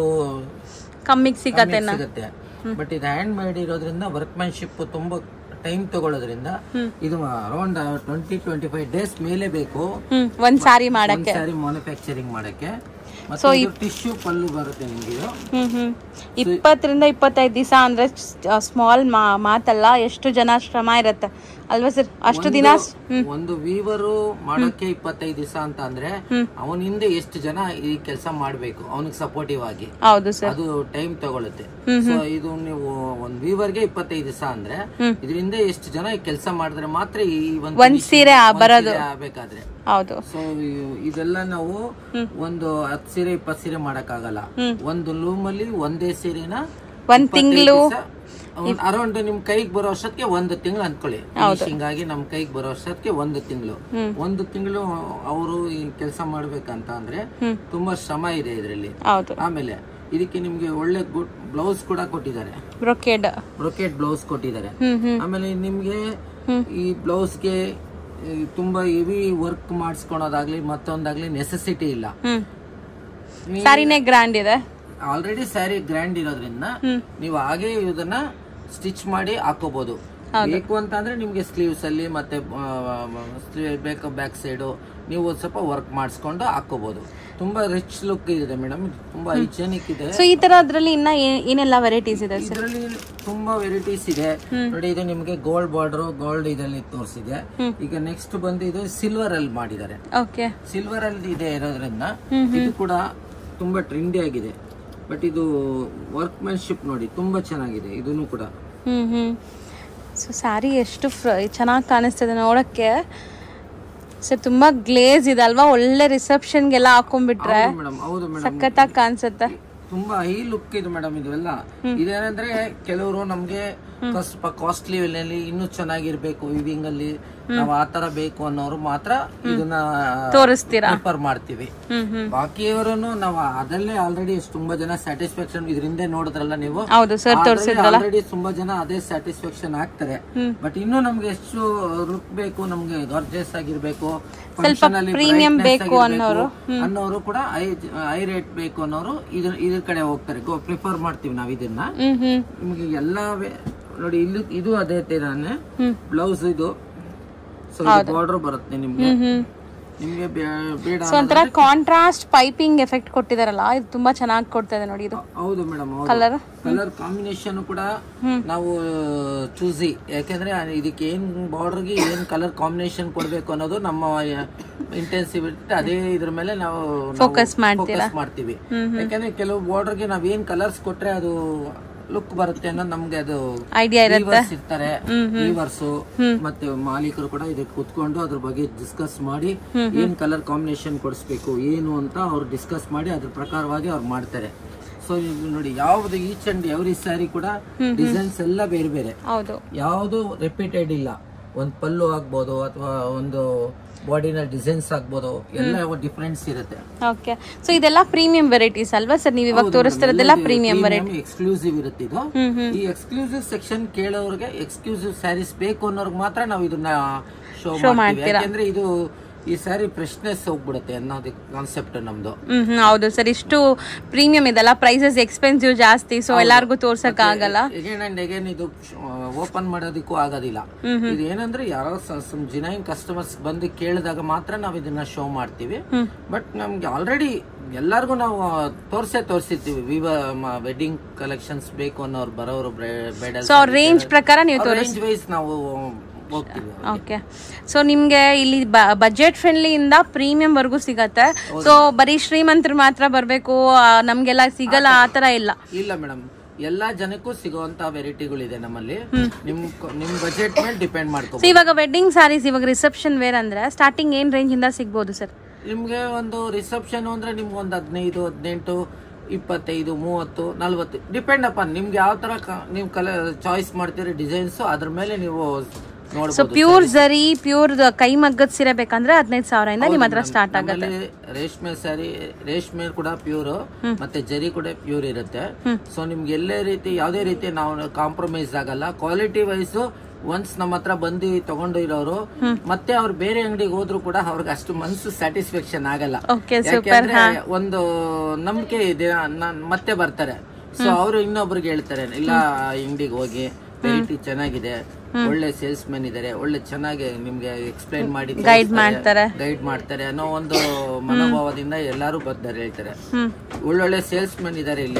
ಕಮ್ಮಿಗೆ ಸಿಗತ್ತೆ ಸಿಗುತ್ತೆ ಬಟ್ ಇದು ಹ್ಯಾಂಡ್ ಮೇಡ್ ಇರೋದ್ರಿಂದ ವರ್ಕ್ಮ್ಯಾನ್ಶಿಪ್ ತುಂಬಾ ಟೈಮ್ ತಗೊಳ್ಳೋದ್ರಿಂದ ಇದು around twenty twenty five days ಮೇಲೆ ಬೇಕು ಹ್ಮ್ ಒಂದ್ ಸಾರಿ ಮಾಡಕ್ಕೆ ಸ್ಯಾರಿ ಮ್ಯಾನುಫ್ಯಾಕ್ಚರಿಂಗ್ ಮಾಡಕ್ಕೆ ಮತ್ತೆ ಇದು ಟಿಶ್ಯೂ ಪಲ್ಲು ಬರುತ್ತೆ ನಿಮ್ಗೆ ಇದು ಹ್ಮ್ ಹ್ಮ್ ಇಪ್ಪತ್ತರಿಂದ ಇಪ್ಪತ್ತೈದು ದಿವಸ ಅಂದ್ರೆ ಸ್ಮಾಲ್ ಮಾತಲ್ಲ ಎಷ್ಟು ಜನ ಶ್ರಮ ಇರತ್ತೆ ಅಲ್ವಾ ಸರ್ ಅಷ್ಟು ದಿನ ಒಂದು ವೀವರು ಮಾಡೋಕೆ ಇಪ್ಪತ್ತೈದು ದಿವಸ ಅಂತ ಅಂದ್ರೆ ಅವನ ಹಿಂದೆ ಎಷ್ಟು ಜನ ಈ ಕೆಲಸ ಮಾಡ್ಬೇಕು ಅವನಿಗೆ ಸಪೋರ್ಟಿವ್ ಆಗಿ ಹೌದು ಸರ್ ಅದು ಟೈಮ್ ತಗೊಳುತ್ತೆ ಸೊ ಇದು ನೀವು ಒಂದ್ ವೀವರ್ಗೆ ಇಪ್ಪತ್ತೈದು ದಿವಸ ಅಂದ್ರೆ ಇದರಿಂದ ಎಷ್ಟು ಜನ ಕೆಲಸ ಮಾಡಿದ್ರೆ ಮಾತ್ರ ಈ ಒಂದು ಒಂದ್ ಸೀರೆ ಆ- ಬರೋದು ಆಗ್ಬೇಕಾದ್ರೆ ಹೌದು ಸೊ ಇದೆಲ್ಲ ನಾವು ಒಂದು ಹತ್ತು ಸೀರೆ ಇಪ್ಪತ್ತು ಸೀರೆ ಮಾಡಕ್ಕಾಗಲ್ಲ ಒಂದು ಲೂಮ್ ಅಲ್ಲಿ ಒಂದೇ ಸೀರೆನ ಒಂದ್ ತಿಂಗಳು ಅರೌಂಡ್ ನಿಮ್ ಕೈಗೆ ಬರೋ ಅಷ್ಟೊತ್ತಿಗೆ ಒಂದು ತಿಂಗಳು ಅನ್ಕೊಳ್ಳಿ ಫಿನಿಶಿಂಗ್ ಆಗಿ ನಮ್ ಕೈಗೆ ಬರೋ ಅಷ್ಟೊತ್ತಿಗೆ ಒಂದು ತಿಂಗಳು ಒಂದು ತಿಂಗಳು ಅವರು ಈ ಕೆಲಸ ಮಾಡ್ಬೇಕಂತ ಅಂದ್ರೆ ತುಂಬಾ ಶ್ರಮ ಇದೆ ಇದರಲ್ಲಿ ಹೌದು ಆಮೇಲೆ ಇದಕ್ಕೆ ನಿಮ್ಗೆ ಒಳ್ಳೆ ಗುಡ್ ಬ್ಲೌಸ್ ಕೂಡ ಕೊಟ್ಟಿದ್ದಾರೆ ಬ್ರೊಕೇಡ್ ಬ್ರೊಕೆಟ್ ಬ್ಲೌಸ್ ಕೊಟ್ಟಿದ್ದಾರೆ ಹ್ಮ್ ಹ್ಮ್ ಆಮೇಲೆ ನಿಮ್ಗೆ ಈ ಬ್ಲೌಸ್ಗೆ ತುಂಬಾ ಹೆವಿ ವರ್ಕ್ ಮಾಡಿಸ್ಕೊಳೋದಾಗ್ಲಿ ಮತ್ತೊಂದಾಗ್ಲಿ ನೆಸೆಸಿಟಿ ಇಲ್ಲ ಹ್ಮ್ ಸಾರಿನೇ ಗ್ರ್ಯಾಂಡ್ ಇದೆ ಆಲ್ರೆಡಿ ಸ್ಯಾರಿ ಗ್ರ್ಯಾಂಡ್ ಇರೋದ್ರಿಂದ ನೀವು ಹಾಗೆ ಇದನ್ನ ಸ್ಟಿಚ್ ಮಾಡಿ ಹಾಕೋಬಹುದು ಬೇಕು ಅಂತ ಅಂದ್ರೆ ನಿಮ್ಗೆ ಸ್ಲೀವ್ಸ್ ಅಲ್ಲಿ ಮತ್ತೆ ಬೇಕು ಬ್ಯಾಕ್ ಸೈಡು ನೀವು ಒಂದ್ ಸ್ವಲ್ಪ ವರ್ಕ್ ಮಾಡಿಸ್ಕೊಂಡು ಹಾಕೋಬಹುದು ತುಂಬಾ ರಿಚ್ ಲುಕ್ ಇದೆ ಮೇಡಮ್ ತುಂಬಾ ಹೈಜೆನಿಕ್ ಇದೆ ಸೊ ಈ ತರ ಅದ್ರಲ್ಲಿ ಇನ್ನ ಏ- ಏನೆಲ್ಲ ವೆರೈಟೀಸ್ ಇದೆ ಸರ್ ಇದರಲ್ಲಿ ತುಂಬಾ ವೆರೈಟೀಸ್ ಇದೆ ನೋಡಿ ಇದು ನಿಮಗೆ ಗೋಲ್ಡ್ ಬಾರ್ಡರ್ ಗೋಲ್ಡ್ ಇದರಲ್ಲಿ ತೋರಿಸಿದೆ ಈಗ ನೆಕ್ಸ್ಟ್ ಬಂದು ಇದು ಸಿಲ್ವರ್ ಅಲ್ಲಿ ಮಾಡಿದ್ದಾರೆ ಓಕೆ ಸಿಲ್ವರ್ ಅಲ್ಲಿ ಇದೆ ಇರೋದ್ರಿಂದ ಇದು ಕೂಡ ತುಂಬಾ ಟ್ರೆಂಡಿ ಆಗಿದೆ ಬಟ್ ಇದು ವರ್ಕ್ಮ್ಯಾನ್ಶಿಪ್ ನೋಡಿ ತುಂಬಾ ಚೆನ್ನಾಗಿದೆ ಇದನ್ನು ಕೂಡ ಹ್ಮ್ ಹ್ಮ್ ಸೊ ಸ್ಯಾರಿ ಎಷ್ಟು ಚೆನ್ನಾಗಿ ಕಾಣಿಸ್ತದೆ ನೋಡಕ್ಕೆ ಸರ್ ತುಂಬಾ ಗ್ಲೇಸ್ ಇದೆ ಅಲ್ವಾ ಒಳ್ಳೆ ರಿಸೆಪ್ಷನ್ಗೆಲ್ಲ ಹಾಕೊಂಡ್ಬಿಟ್ರೆ ಮೇಡಮ್ ಹೌದು ಮೇಡಮ್ ಸಖತ್ತಾಗಿ ಕಾಣಿಸುತ್ತೆ ತುಂಬಾ ಹೈ ಲುಕ್ ಇದು ಮೇಡಮ್ ಇದೆಲ್ಲ ಇದೇನಂದ್ರೆ ಕೆಲವರು ನಮ್ಗೆ ಸ್ವಲ್ಪ ಕಾಸ್ಟ್ಲಿ ನಲ್ಲಿ ಇನ್ನೂ ಚೆನ್ನಾಗಿರ್ಬೇಕು ವಿವಿಂಗ್ ಅಲ್ಲಿ ನಾವು ಆತರ ಬೇಕು ಅನ್ನೋರು ಮಾತ್ರ ಇದನ್ನ ತೋರಿಸ್ತೀರಾ ಪ್ರಿಫರ್ ಮಾಡ್ತೀವಿ ಹ್ಮ್ ಹ್ಮ್ ಬಾಕಿಯವರನ್ನು ನಾವು ಅದಲ್ಲೇ ಆಲ್ರೆಡಿ ತುಂಬಾ ಜನ ಸ್ಯಾಟಿಸ್ಫ್ಯಾಕ್ಷನ್ ಇದರಿಂದ ನೋಡಿದ್ರಲ್ಲ ನೀವು ಹೌದು ಸರ್ ಆಲ್ರೆಡಿ ತುಂಬಾ ಜನ ಅದೇ ಸ್ಯಾಟಿಸ್ಫ್ಯಾಕ್ಷನ್ ಆಗ್ತಾರೆ ಬಟ್ ಇನ್ನು ನಮ್ಗೆ ಎಷ್ಟು ರುಕ್ ಬೇಕು ನಮ್ಗೆ ಗರ್ಜೆಸ್ ಆಗಿರ್ಬೇಕು function ಅಲ್ಲಿ premium brightness ಬೇಕು ಆಗಿರ್ಬೇಕು ಅನ್ನೋರು ಕೂಡ ಐ ರೇಟ್ ಬೇಕು ಅನ್ನೋರು ಇದ್ರ ಇದ್ರ ಕಡೆ ಹೋಗ್ತಾರೆ ಪ್ರಿಫರ್ ಮಾಡ್ತೀವಿ ನಾವ್ ಇದನ್ನ ಹ್ಮ್ ಹ್ಮ್ ನಿಮ್ಗೆ ಎಲ್ಲಾ ವೇ- ನೋಡಿ ಇಲ್ಲಿ ಇದು ಅದೇ ತರಾನೇ ಬ್ಲೌಸ್ ಇದು ಸೊ ಬಾರ್ಡರ್ ಬರುತ್ತೆ ನಿಮ್ಗೆ ಹ್ಮ್ ನಿಮ್ಗೆ ಬೇ- ಬೇಡ ಸೊ ಒಂಥರ ಕಾಂಟ್ರಾಸ್ಟ್ ಪೈಪಿಂಗ್ ಎಫೆಕ್ಟ್ ಕೊಟ್ಟಿದಾರಲ್ಲ ಇದು ತುಂಬಾ ಚೆನ್ನಾಗಿ ಕೊಡ್ತಾ ಇದೆ ನೋಡಿ ಇದು ಹೌದು ಮೇಡಮ್ ಕಲರ್ ಕಲರ್ ಕಾಂಬಿನೇಷನ್ ಕೂಡ ನಾವು ಚೂಸಿ ಯಾಕೆಂದ್ರೆ ಇದಕ್ಕೆ ಏನ್ ಬಾರ್ಡರ್ಗೆ ಏನ್ ಕಲರ್ ಕಾಂಬಿನೇಷನ್ ಕೊಡ್ಬೇಕು ಅನ್ನೋದು ನಮ್ಮ ಇಂಟೆನ್ಸಿವಿಟಿ ಅದೇ ಇದ್ರ ಮೇಲೆ ನಾವು Focus ಮಾಡ್ತೀರಾ? ಫೋಕಸ್ ಮಾಡ್ತೀವಿ ಯಾಕಂದ್ರೆ ಕೆಲವು ಬಾರ್ಡರ್ಗೆ ನಾವ್ ಏನ್ ಕಲರ್ಸ್ ಕೊಟ್ರೆ ಅದು ಲುಕ್ ಬರುತ್ತೆ ಅನ್ನೋದು ನಮ್ಗೆ ಅದು ಐಡಿಯಾ ಇರುತ್ತೆ ವೀವರ್ಸ್ ಇರ್ತಾರೆ ವೀವರ್ಸ್ ಮತ್ತೆ ಮಾಲೀಕರು ಕೂಡ ಇದಕ್ಕೆ ಕುತ್ಕೊಂಡು ಅದ್ರ ಬಗ್ಗೆ ಡಿಸ್ಕಸ್ ಮಾಡಿ ಏನ್ ಕಲರ್ ಕಾಂಬಿನೇಷನ್ ಕೊಡಿಸ್ಬೇಕು ಏನು ಅಂತ ಅವ್ರು ಡಿಸ್ಕಸ್ ಮಾಡಿ ಅದ್ರ ಪ್ರಕಾರವಾಗಿ ಅವ್ರು ಮಾಡ್ತಾರೆ ಸೊ ಇದು ನೋಡಿ ಯಾವ್ದು ಈಚ್ ಅಂಡ್ ಎವ್ರಿ ಸ್ಯಾರಿ ಕೂಡ ಡಿಸೈನ್ಸ್ ಎಲ್ಲ ಬೇರೆ ಬೇರೆ ಹೌದು ಯಾವುದು ರಿಪೀಟೆಡ್ ಇಲ್ಲ ಒಂದು ಪಲ್ಲು ಆಗ್ಬೋದು ಅಥವಾ ಒಂದು ಬಾಡಿನ ಡಿಸೈನ್ಸ್ ಆಗ್ಬೋದು ಎಲ್ಲ ಡಿಫ್ರೆನ್ಸ್ ಇರುತ್ತೆ ಓಕೆ ಸೊ ಇದೆಲ್ಲ ಪ್ರೀಮಿಯಂ ವೆರೈಟೀಸ್ ಅಲ್ವಾ ಸರ್ ನೀವು ಇವಾಗ ತೋರಿಸ್ತಿರೋದೆಲ್ಲ ಪ್ರೀಮಿಯಂ ವೆರೈಟಿ ಎಕ್ಸ್ಕ್ಲೂಸಿವ್ ಇರುತ್ತೆ ಇದು ಈ ಎಕ್ಸ್ಕ್ಲೂಸಿವ್ ಸೆಕ್ಷನ್ ಕೇಳೋರಿಗೆ ಎಕ್ಸ್ಕ್ಲೂಸಿವ್ ಸ್ಯಾರೀಸ್ ಬೇಕು ಅನ್ನೋರ್ಗೆ ಮಾತ್ರ ನಾವು ಇದನ್ನ ಶೋ ಮಾಡ್ತೀವಿ ಯಾಕೆಂದ್ರೆ ಇದು ಈ ಸ್ಯಾರಿ ಫ್ರೆಶ್ನೆಸ್ ಹೋಗ್ಬಿಡುತ್ತೆ ಅನ್ನೋದು ಕಾನ್ಸೆಪ್ಟ್ ನಮ್ದು ಹ್ಮ್ ಹ್ಮ್ ಹೌದು ಸರ್ ಇಷ್ಟು ಪ್ರೀಮಿಯಂ ಇದೆಲ್ಲ ಪ್ರೈಸಸ್ ಎಕ್ಸ್ಪೆನ್ಸಿವ್ ಜಾಸ್ತಿ ಸೊ ಎಲ್ಲಾರ್ಗು ತೋರ್ಸಕ್ ಆಗಲ್ಲ ಎಗೇನ್ ಅಂಡ್ ಎಗೇನ್ ಇದು ಓಪನ್ ಮಾಡೋದಕ್ಕೂ ಆಗೋದಿಲ್ಲ ಇದು ಏನಂದ್ರೆ ಯಾರೋ ಜಿನೈನ್ ಕಸ್ಟಮರ್ಸ್ ಬಂದು ಕೇಳಿದಾಗ ಮಾತ್ರ ನಾವು ಇದನ್ನ ಶೋ ಮಾಡ್ತೀವಿ ಬಟ್ ನಮ್ಗೆ ಆಲ್ರೆಡಿ ಎಲ್ಲರಿಗೂ ನಾವು ತೋರ್ಸೇ ತೋರಿಸಿರ್ತೀವಿ ವಿವ ವೆಡ್ಡಿಂಗ್ ಕಲೆಕ್ಷನ್ಸ್ ಬೇಕು ಅನ್ನೋರು ಬರೋರು ಬೇಡ ಸೊ ರೇಂಜ್ ಪ್ರಕಾರ ನೀವು ರೇಂಜ್ ವೈಸ್ ನಾವು ಹೋಗ್ತೀವಿ ಓಕೆ ಸೊ ನಿಮ್ಗೆ ಇಲ್ಲಿ ಬಜೆಟ್ ಫ್ರೆಂಡ್ಲಿ ಇಂದ ಪ್ರೀಮಿಯಂ ವರ್ಗೂ ಸಿಗತ್ತೆ ಸೊ ಬರೀ ಶ್ರೀಮಂತರು ಮಾತ್ರ ಬರ್ಬೇಕು ಆ, ನಮ್ಗೆಲ್ಲ ಸಿಗಲ್ಲ ಆ ತರ ಇಲ್ಲ ಇಲ್ಲ ಮೇಡಮ್ ಎಲ್ಲಾ ಜನಕ್ಕೂ ಸಿಗುವಂತ ವೆರೈಟಿಗಳಿದೆ ನಮ್ಮಲ್ಲಿ ನಿಮ್ ನಿಮ್ ಬಜೆಟ್ ಮೇಲೆ ಡಿಪೆಂಡ್ ಮಾಡ್ಕೋ ಸೊ ಇವಾಗ ವೆಡ್ಡಿಂಗ್ ಸಾರೀಸ್ ಇವಾಗ ರಿಸೆಪ್ಷನ್ ವೇರ್ ಅಂದ್ರೆ ಸ್ಟಾರ್ಟಿಂಗ್ ಏನ್ ರೇಂಜ್ ಇಂದ ಸಿಗ್ಬೋದು ಸರ್ ನಿಮ್ಗೆ ಒಂದು ರಿಸೆಪ್ಷನ್ ಅಂದ್ರೆ ನಿಮ್ಗೆ ಒಂದು ಹದಿನೈದು ಹದಿನೆಂಟು ಇಪ್ಪತ್ತೈದು ಮೂವತ್ತು ನಲ್ವತ್ತು ಡಿಪೆಂಡ್ ಅಪಾನ್ ನಿಮ್ಗೆ ಯಾವ ತರ ಕ- ನೀವು ಕಲರ್ ಚಾಯ್ಸ್ ಮಾಡ್ತೀರಿ ಡಿಸೈನ್ಸ್ ಅದ್ರ ಮೇಲೆ ನೀವು ಸೊ ನೋಡ್ಬೋದು ಪ್ಯೂರ್ ಜರಿ ಪ್ಯೂರ್ ಕೈ ಮಗ್ಗದ ಸೀರೆ ಬೇಕಂದ್ರೆ ಹದಿನೈದು ಸಾವಿರದಿಂದ ನಿಮ್ಮ ಹತ್ರ ಸ್ಟಾರ್ಟ್ ಆಗುತ್ತೆ ಆಮೇಲೆ ರೇಷ್ಮೆ ಸ್ಯಾರಿ ರೇಷ್ಮೆ ಕೂಡ ಪ್ಯೂರ್ ಮತ್ತೆ ಜರಿ ಕೂಡ ಪ್ಯೂರ್ ಇರುತ್ತೆ ಸೊ ನಿಮ್ಗೆ ಎಲ್ಲೇ ರೀತಿ ಯಾವುದೇ ರೀತಿ ನಾವು ಕಾಂಪ್ರಮೈಸ್ ಆಗಲ್ಲ ಕ್ವಾಲಿಟಿ ವೈಸ್ ಒನ್ಸ್ ನಮ್ಮ ಹತ್ರ ಬಂದು ತಗೊಂಡು ಇರೋರು ಮತ್ತೆ ಅವ್ರು ಬೇರೆ ಅಂಗಡಿಗೆ ಹೋದ್ರು ಕೂಡ ಅವ್ರಿಗೆ ಅಷ್ಟು ಮನ್ಸು ಸ್ಯಾಟಿಸ್ಫ್ಯಾಕ್ಷನ್ ಆಗಲ್ಲ ಓಕೆ ಯಾಕೆಂದ್ರೆ ಒಂದು ನಂಬಿಕೆ ಇದೆ ನಾನ್ ಮತ್ತೆ ಬರ್ತಾರೆ ಸೊ ಅವರು ಇನ್ನೊಬ್ರಿಗೆ ಹೇಳ್ತಾರೆ ಇಲ್ಲ ಅಂಗಡಿಗೆ ಹೋಗಿ ವೆರೈಟಿ ಚೆನ್ನಾಗಿದೆ ಒಳ್ಳೆ ಸೇಲ್ಸ್ ಮೆನ್ ಇದಾರೆ ಒಳ್ಳೆ ಚೆನ್ನಾಗಿ ನಿಮ್ಗೆ ಎಕ್ಸ್ಪ್ಲೈನ್ ಮಾಡಿ ಗೈಡ್ ಮಾಡ್ತಾರೆ ಗೈಡ್ ಮಾಡ್ತಾರೆ ಅನ್ನೋ ಒಂದು ಮನೋಭಾವದಿಂದ ಎಲ್ಲರೂ ಬರ್ತಾರೆ ಹೇಳ್ತಾರೆ ಹ್ಮ್ ಒಳ್ಳೊಳ್ಳೆ ಸೇಲ್ಸ್ ಮೆನ್ ಇದಾರೆ ಇಲ್ಲಿ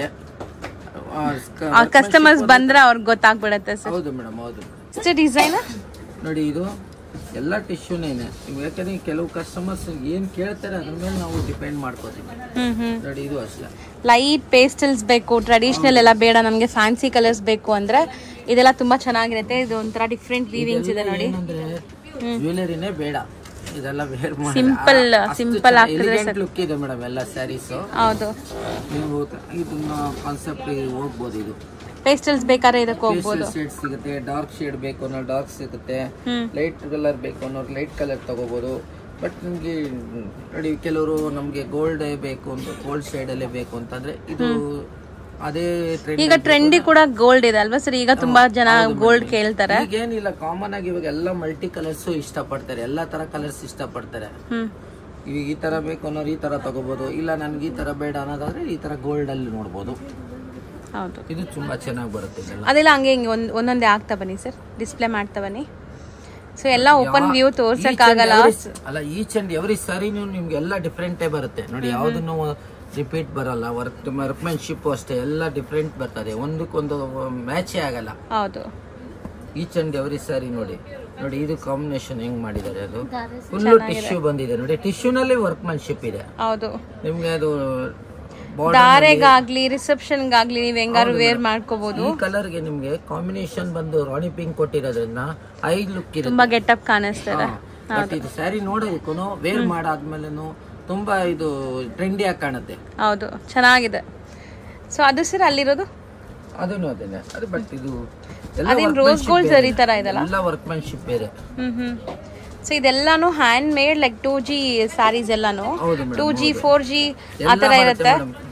ಆ, ಕ- ಆ ಕಸ್ಟಮರ್ಸ್ ಬಂದ್ರೆ ಅವ್ರಿಗೆ ಗೊತ್ತಾಗ್ಬಿಡತ್ತೆ ಸರ್ ಹೌದು ಮೇಡಮ್ ಹೌದು ಇಷ್ಟು ಡಿಸೈನ್ ನೋಡಿ ಇದು ಎಲ್ಲ ಟಿಶ್ಯೂನೇನೆ ಯಾಕಂದ್ರೆ ಕೆಲವು ಕಸ್ಟಮರ್ಸ್ ಏನ್ ಕೇಳ್ತಾರೆ ಅದ್ರ ಮೇಲೆ ನಾವು ಡಿಪೆಂಡ್ ಮಾಡ್ಕೋತೀವಿ ಹ್ಮ್ ಹ್ಮ್ ನೋಡಿ ಇದು ಅಷ್ಟೇ ಲೈಟ್ ಪೇಸ್ಟಲ್ಸ್ ಬೇಕು ಟ್ರೆಡಿಷನಲ್ ಎಲ್ಲ ಬೇಡ ನಮಗೆ ಫ್ಯಾನ್ಸಿ ಕಲರ್ಸ್ ಬೇಕು ಅಂದ್ರೆ ಇದೆಲ್ಲ ತುಂಬಾ ಚೆನ್ನಾಗಿರುತ್ತೆ ಇದು ಒಂಥರ ಡಿಫ್ರೆಂಟ್ ವೀವಿಂಗ್ಸ್ ಇದೆ ನೋಡಿ ಏನಂದ್ರೆ ಜ್ಯುವೆಲರಿನೇ ಬೇಡ ಇದೆಲ್ಲ ವೇರ್ ಮಾಡಿ Simple, simple ಎಲಿಗೆಂಟ್ ಲುಕ್ ಇದೆ ಮೇಡಮ್ ಎಲ್ಲ ಸ್ಯಾರೀಸ್ ಹೌದು ನೀವು ಇದನ್ನ ಕಾನ್ಸೆಪ್ಟ್ ಹೋಗ್ಬೋದು ಇದು ಪೇಸ್ಟಲ್ಸ್ ಬೇಕಾದ್ರೆ ಇದಕ್ಕೆ ಹೋಗ್ಬೋದು ಶೇಡ್ ಸಿಗುತ್ತೆ ಡಾರ್ಕ್ ಶೇಡ್ ಬೇಕು ಅನ್ನೋ ಡಾರ್ಕ್ ಸಿಗುತ್ತೆ ಲೈಟ್ ಕಲರ್ ಬೇಕು ಅನ್ನೋರು ಲೈಟ್ ಕಲರ್ ತಗೋಬಹುದು ಬಟ್ ನಿಮ್ಗೆ ನೋಡಿ ಕೆಲವರು ನಮ್ಗೆ ಗೋಲ್ಡ್ ಬೇಕು ಅಂತ ಗೋಲ್ಡ್ ಶೇಡ್ ಅಲ್ಲೇ ಬೇಕು ಅಂತಂದ್ರೆ ಇದು ಅದೇ ಟ್ರೆಂಡ್ ಈಗ ಟ್ರೆಂಡಿ ಕೂಡ ಗೋಲ್ಡ್ ಇದೆ ಅಲ್ವಾ ಸರ್ ಈಗ ತುಂಬಾ ಜನ ಗೋಲ್ಡ್ ಕೇಳ್ತಾರೆ ಈಗೇನಿಲ್ಲ ಕಾಮನ್ ಆಗಿ ಇವಾಗ ಎಲ್ಲ ಮಲ್ಟಿ ಕಲರ್ಸ್ ಇಷ್ಟಪಡ್ತಾರೆ ಎಲ್ಲಾ ತರ ಕಲರ್ಸ್ ಇಷ್ಟಪಡ್ತಾರೆ ಹ್ಮ್ ಈಗ ಈ ತರ ಬೇಕು ಅನ್ನೋರು ಈ ತರ ತಗೋಬಹುದು ಇಲ್ಲ ನನ್ಗೆ ಈ ತರ ಬೇಡ ಅನ್ನೋದಾದ್ರೆ ಈ ತರ ಗೋಲ್ಡ್ ಅಲ್ಲಿ ನೋಡ್ಬೋದು ಹೌದು ಇದು ತುಂಬಾ ಚೆನ್ನಾಗಿ ಬರುತ್ತೆ ಇದೆಲ್ಲ ಅದೆಲ್ಲ ಹಂಗೆ ಹಿಂಗೆ ಒಂದ್ ಒಂದೊಂದೇ ಆಗ್ತಾ ಬನ್ನಿ ಸರ್ ಡಿಸ್ಪ್ಲೇ ಮಾಡ್ತಾ ಬನ್ನಿ ಸೊ ಎಲ್ಲ ಓಪನ್ ವ್ಯೂ ತೋರ್ಸಕ್ ಆಗಲ್ಲ ಅಲ್ಲ ಈಚ್ ಅಂಡ್ ಎವ್ರಿ ಸಾರಿನೂ ನಿಮ್ಗೆ ಎಲ್ಲ ಡಿಫ್ರೆಂಟೇ ಬರುತ್ತೆ ನೋಡಿ ಯಾವ್ದನ್ನು ರಿಪೀಟ್ ಬರಲ್ಲ ವರ್ಕ್ ವರ್ಕ್ಮೆನ್ಶಿಪ್ ಅಷ್ಟೇ ಎಲ್ಲ ಡಿಫ್ರೆಂಟ್ ಬರ್ತದೆ ಒಂದಕ್ಕೊಂದು ಮ್ಯಾಚೇ ಆಗಲ್ಲ ಹೌದು ಈಚ್ ಅಂಡ್ ಎವ್ರಿ ಸಾರಿ ನೋಡಿ ನೋಡಿ ಇದು ಕಾಂಬಿನೇಷನ್ ಹೆಂಗ್ ಮಾಡಿದ್ದಾರೆ ಅದು ಫುಲ್ ಟಿಶ್ಯೂ ಬಂದಿದೆ ನೋಡಿ ಟಿಶ್ಯೂನಲ್ಲಿ ವರ್ಕ್ಮನ್ಶಿಪ್ ಇದೆ ಹೌದು ನಿಮ್ಗೆ ಅದು border ಧಾರೆಗಾಗ್ಲಿ ರಿಸೆಪ್ಷನ್ಗಾಗ್ಲಿ ನೀವ್ ಹೆಂಗಾರು ವೇರ್ ಮಾಡ್ಕೋಬಹುದು ಈ ಕಲರ್ಗೆ ನಿಮ್ಗೆ ಕಾಂಬಿನೇಷನ್ ಬಂದು ರಾಣಿ ಪಿಂಕ್ ಕೊಟ್ಟಿರೋದ್ರಿಂದ ಐ ಲುಕ್ ಇರುತ್ತೆ ತುಂಬಾ ಗೆಟಪ್ ಕಾಣಿಸ್ತದೆ ಬಟ್ ಇದು ಸ್ಯಾರಿ ನೋಡೋದಕ್ಕೂ ವೇರ್ ಮಾಡಾದ್ಮೇಲೆನು ತುಂಬಾ ಇದು ಟ್ರೆಂಡಿಯಾಗಿ ಕಾಣುತ್ತೆ ಹೌದು ಚೆನ್ನಾಗಿದೆ ಸೊ ಅದು ಸರ್ ಅಲ್ಲಿರೋದು ಅದನ್ನು ಅದೇನೆ ಅದು ಬಟ್ ಇದು ಅದೇನ್ ರೋಸ್ ಗೋಲ್ಡ್ ಜರಿ ತರ ಇದಲ್ಲ ಎಲ್ಲ ವರ್ಕ್ಮನ್ಶಿಪ್ ಬೇರೆ ಹ್ಮ್ ಹ್ಮ್ ಸೊ ಇದೆಲ್ಲಾನು handmade like two G saris ಎಲ್ಲಾನು ಹೌದು madam two G four G ಆ ತರ ಇರುತ್ತೆ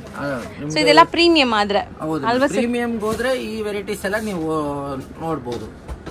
ಸೊ ಇದೆಲ್ಲ ಪ್ರೀಮಿಯಂ ಆದ್ರೆ ಹೌದು ಪ್ರೀಮಿಯಂಗೆ ಹೋದ್ರೆ ಈ ವೆರೈಟೀಸ್ ಎಲ್ಲ ನೀವು ನೋಡ್ಬೋದು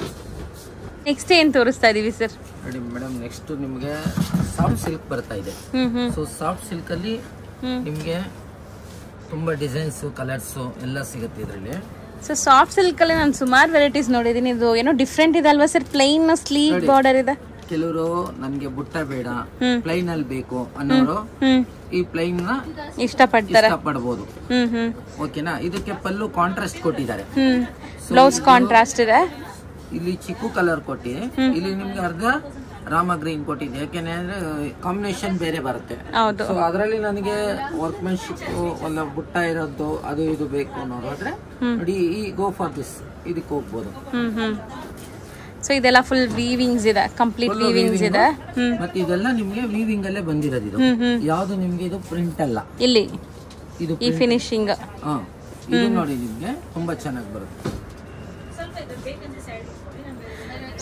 ನೆಕ್ಸ್ಟ್ ಏನ್ ತೋರಿಸ್ತಾ ಇದೀವಿ ಸರ್ ನೋಡಿ ಮೇಡಮ್ ನೆಕ್ಸ್ಟ್ ನಿಮ್ಗೆ ಸಾಫ್ಟ್ ಸಿಲ್ಕ್ ಬರ್ತಾ ಇದೆ hmm hmm so soft silk ಅಲ್ಲಿ ನಿಮ್ಗೆ ತುಂಬಾ ಡಿಸೈನ್ಸ್ ಕಲರ್ಸ್ ಎಲ್ಲ ಸಿಗುತ್ತೆ ಇದರಲ್ಲಿ ಸೊ ಸಾಫ್ಟ್ ಸಿಲ್ಕ್ ಅಲ್ಲಿ ನಾನು ಸುಮಾರು ವೆರೈಟೀಸ್ ನೋಡಿದೀನಿ ಇದು ಏನೋ ಡಿಫ್ರೆಂಟ್ ಇದೆ ಅಲ್ವಾ ಸರ್ ಪ್ಲೈನ್ ಸ್ಲೀವ್ ಬಾರ್ಡರ್ ಇದೆ ಕೆಲವರು ನನ್ಗೆ ಬುಟ್ಟ ಬೇಡ ಪ್ಲೈನ್ ಅಲ್ಲಿ ಬೇಕು ಅನ್ನೋರು ಹ್ಮ್ ಈ ಪ್ಲೈನ್ ನ ಇಷ್ಟಪಡ್ತಾರೆ ಇಷ್ಟಪಡ್ಬೋದು ಹ್ಮ್ ಹ್ಮ್ ಓಕೆನಾ ಇದಕ್ಕೆ ಪಲ್ಲು ಕಾಂಟ್ರಾಸ್ಟ್ ಕೊಟ್ಟಿದ್ದಾರೆ ಹ್ಮ್ ಬ್ಲೌಸ್ ಕಾಂಟ್ರಾಸ್ಟ್ ಇದೆ ಇಲ್ಲಿ ಚಿಕ್ಕು ಕಲರ್ ಕೊಟ್ಟಿ ಇಲ್ಲಿ ನಿಮ್ಗೆ ಅರ್ಧ ರಾಮ ಗ್ರೀನ್ ಕೊಟ್ಟಿದೆ ಯಾಕೆಂದ್ರೆ ಕಾಂಬಿನೇಷನ್ ಬೇರೆ ಬರುತ್ತೆ ಹೌದು ಸೊ ಅದರಲ್ಲಿ ನನಗೆ ವರ್ಕ್ಮೆನ್ಶಿಪ್ ಒಂದು ಬುಟ್ಟ ಇರೋದು ಅದು ಇದು ಬೇಕು ಅನ್ನೋದಾದ್ರೆ ನೋಡಿ ಈ ಗೋ ಫಾರ್ ದಿಸ್ ಇದಕ್ಕೆ ಹೋಗ್ಬೋದು ಹ್ಮ್ ಹ್ಮ್ ಸೊ ಇದೆಲ್ಲ ಫುಲ್ ವೀವಿಂಗ್ಸ್ ಇದೆ ಕಂಪ್ಲೀಟ್ ವೀವಿಂಗ್ಸ್ ಇದೆ ಹ್ಮ್ ಮತ್ತೆ ಇದೆಲ್ಲ ನಿಮ್ಗೆ ವೀವಿಂಗ್ ಅಲ್ಲೇ ಬಂದಿರೋದು ಇದು ಹ್ಮ್ ಹ್ಮ್ ಯಾವ್ದು ನಿಮ್ಗೆ ಇದು ಪ್ರಿಂಟ್ ಅಲ್ಲ ಇಲ್ಲಿ ಇದು ಈ ಫಿನಿಶಿಂಗ್ ಹಾ ಇದು ನೋಡಿ ನಿಮ್ಗೆ ತುಂಬಾ ಚೆನ್ನಾಗಿ ಬರುತ್ತೆ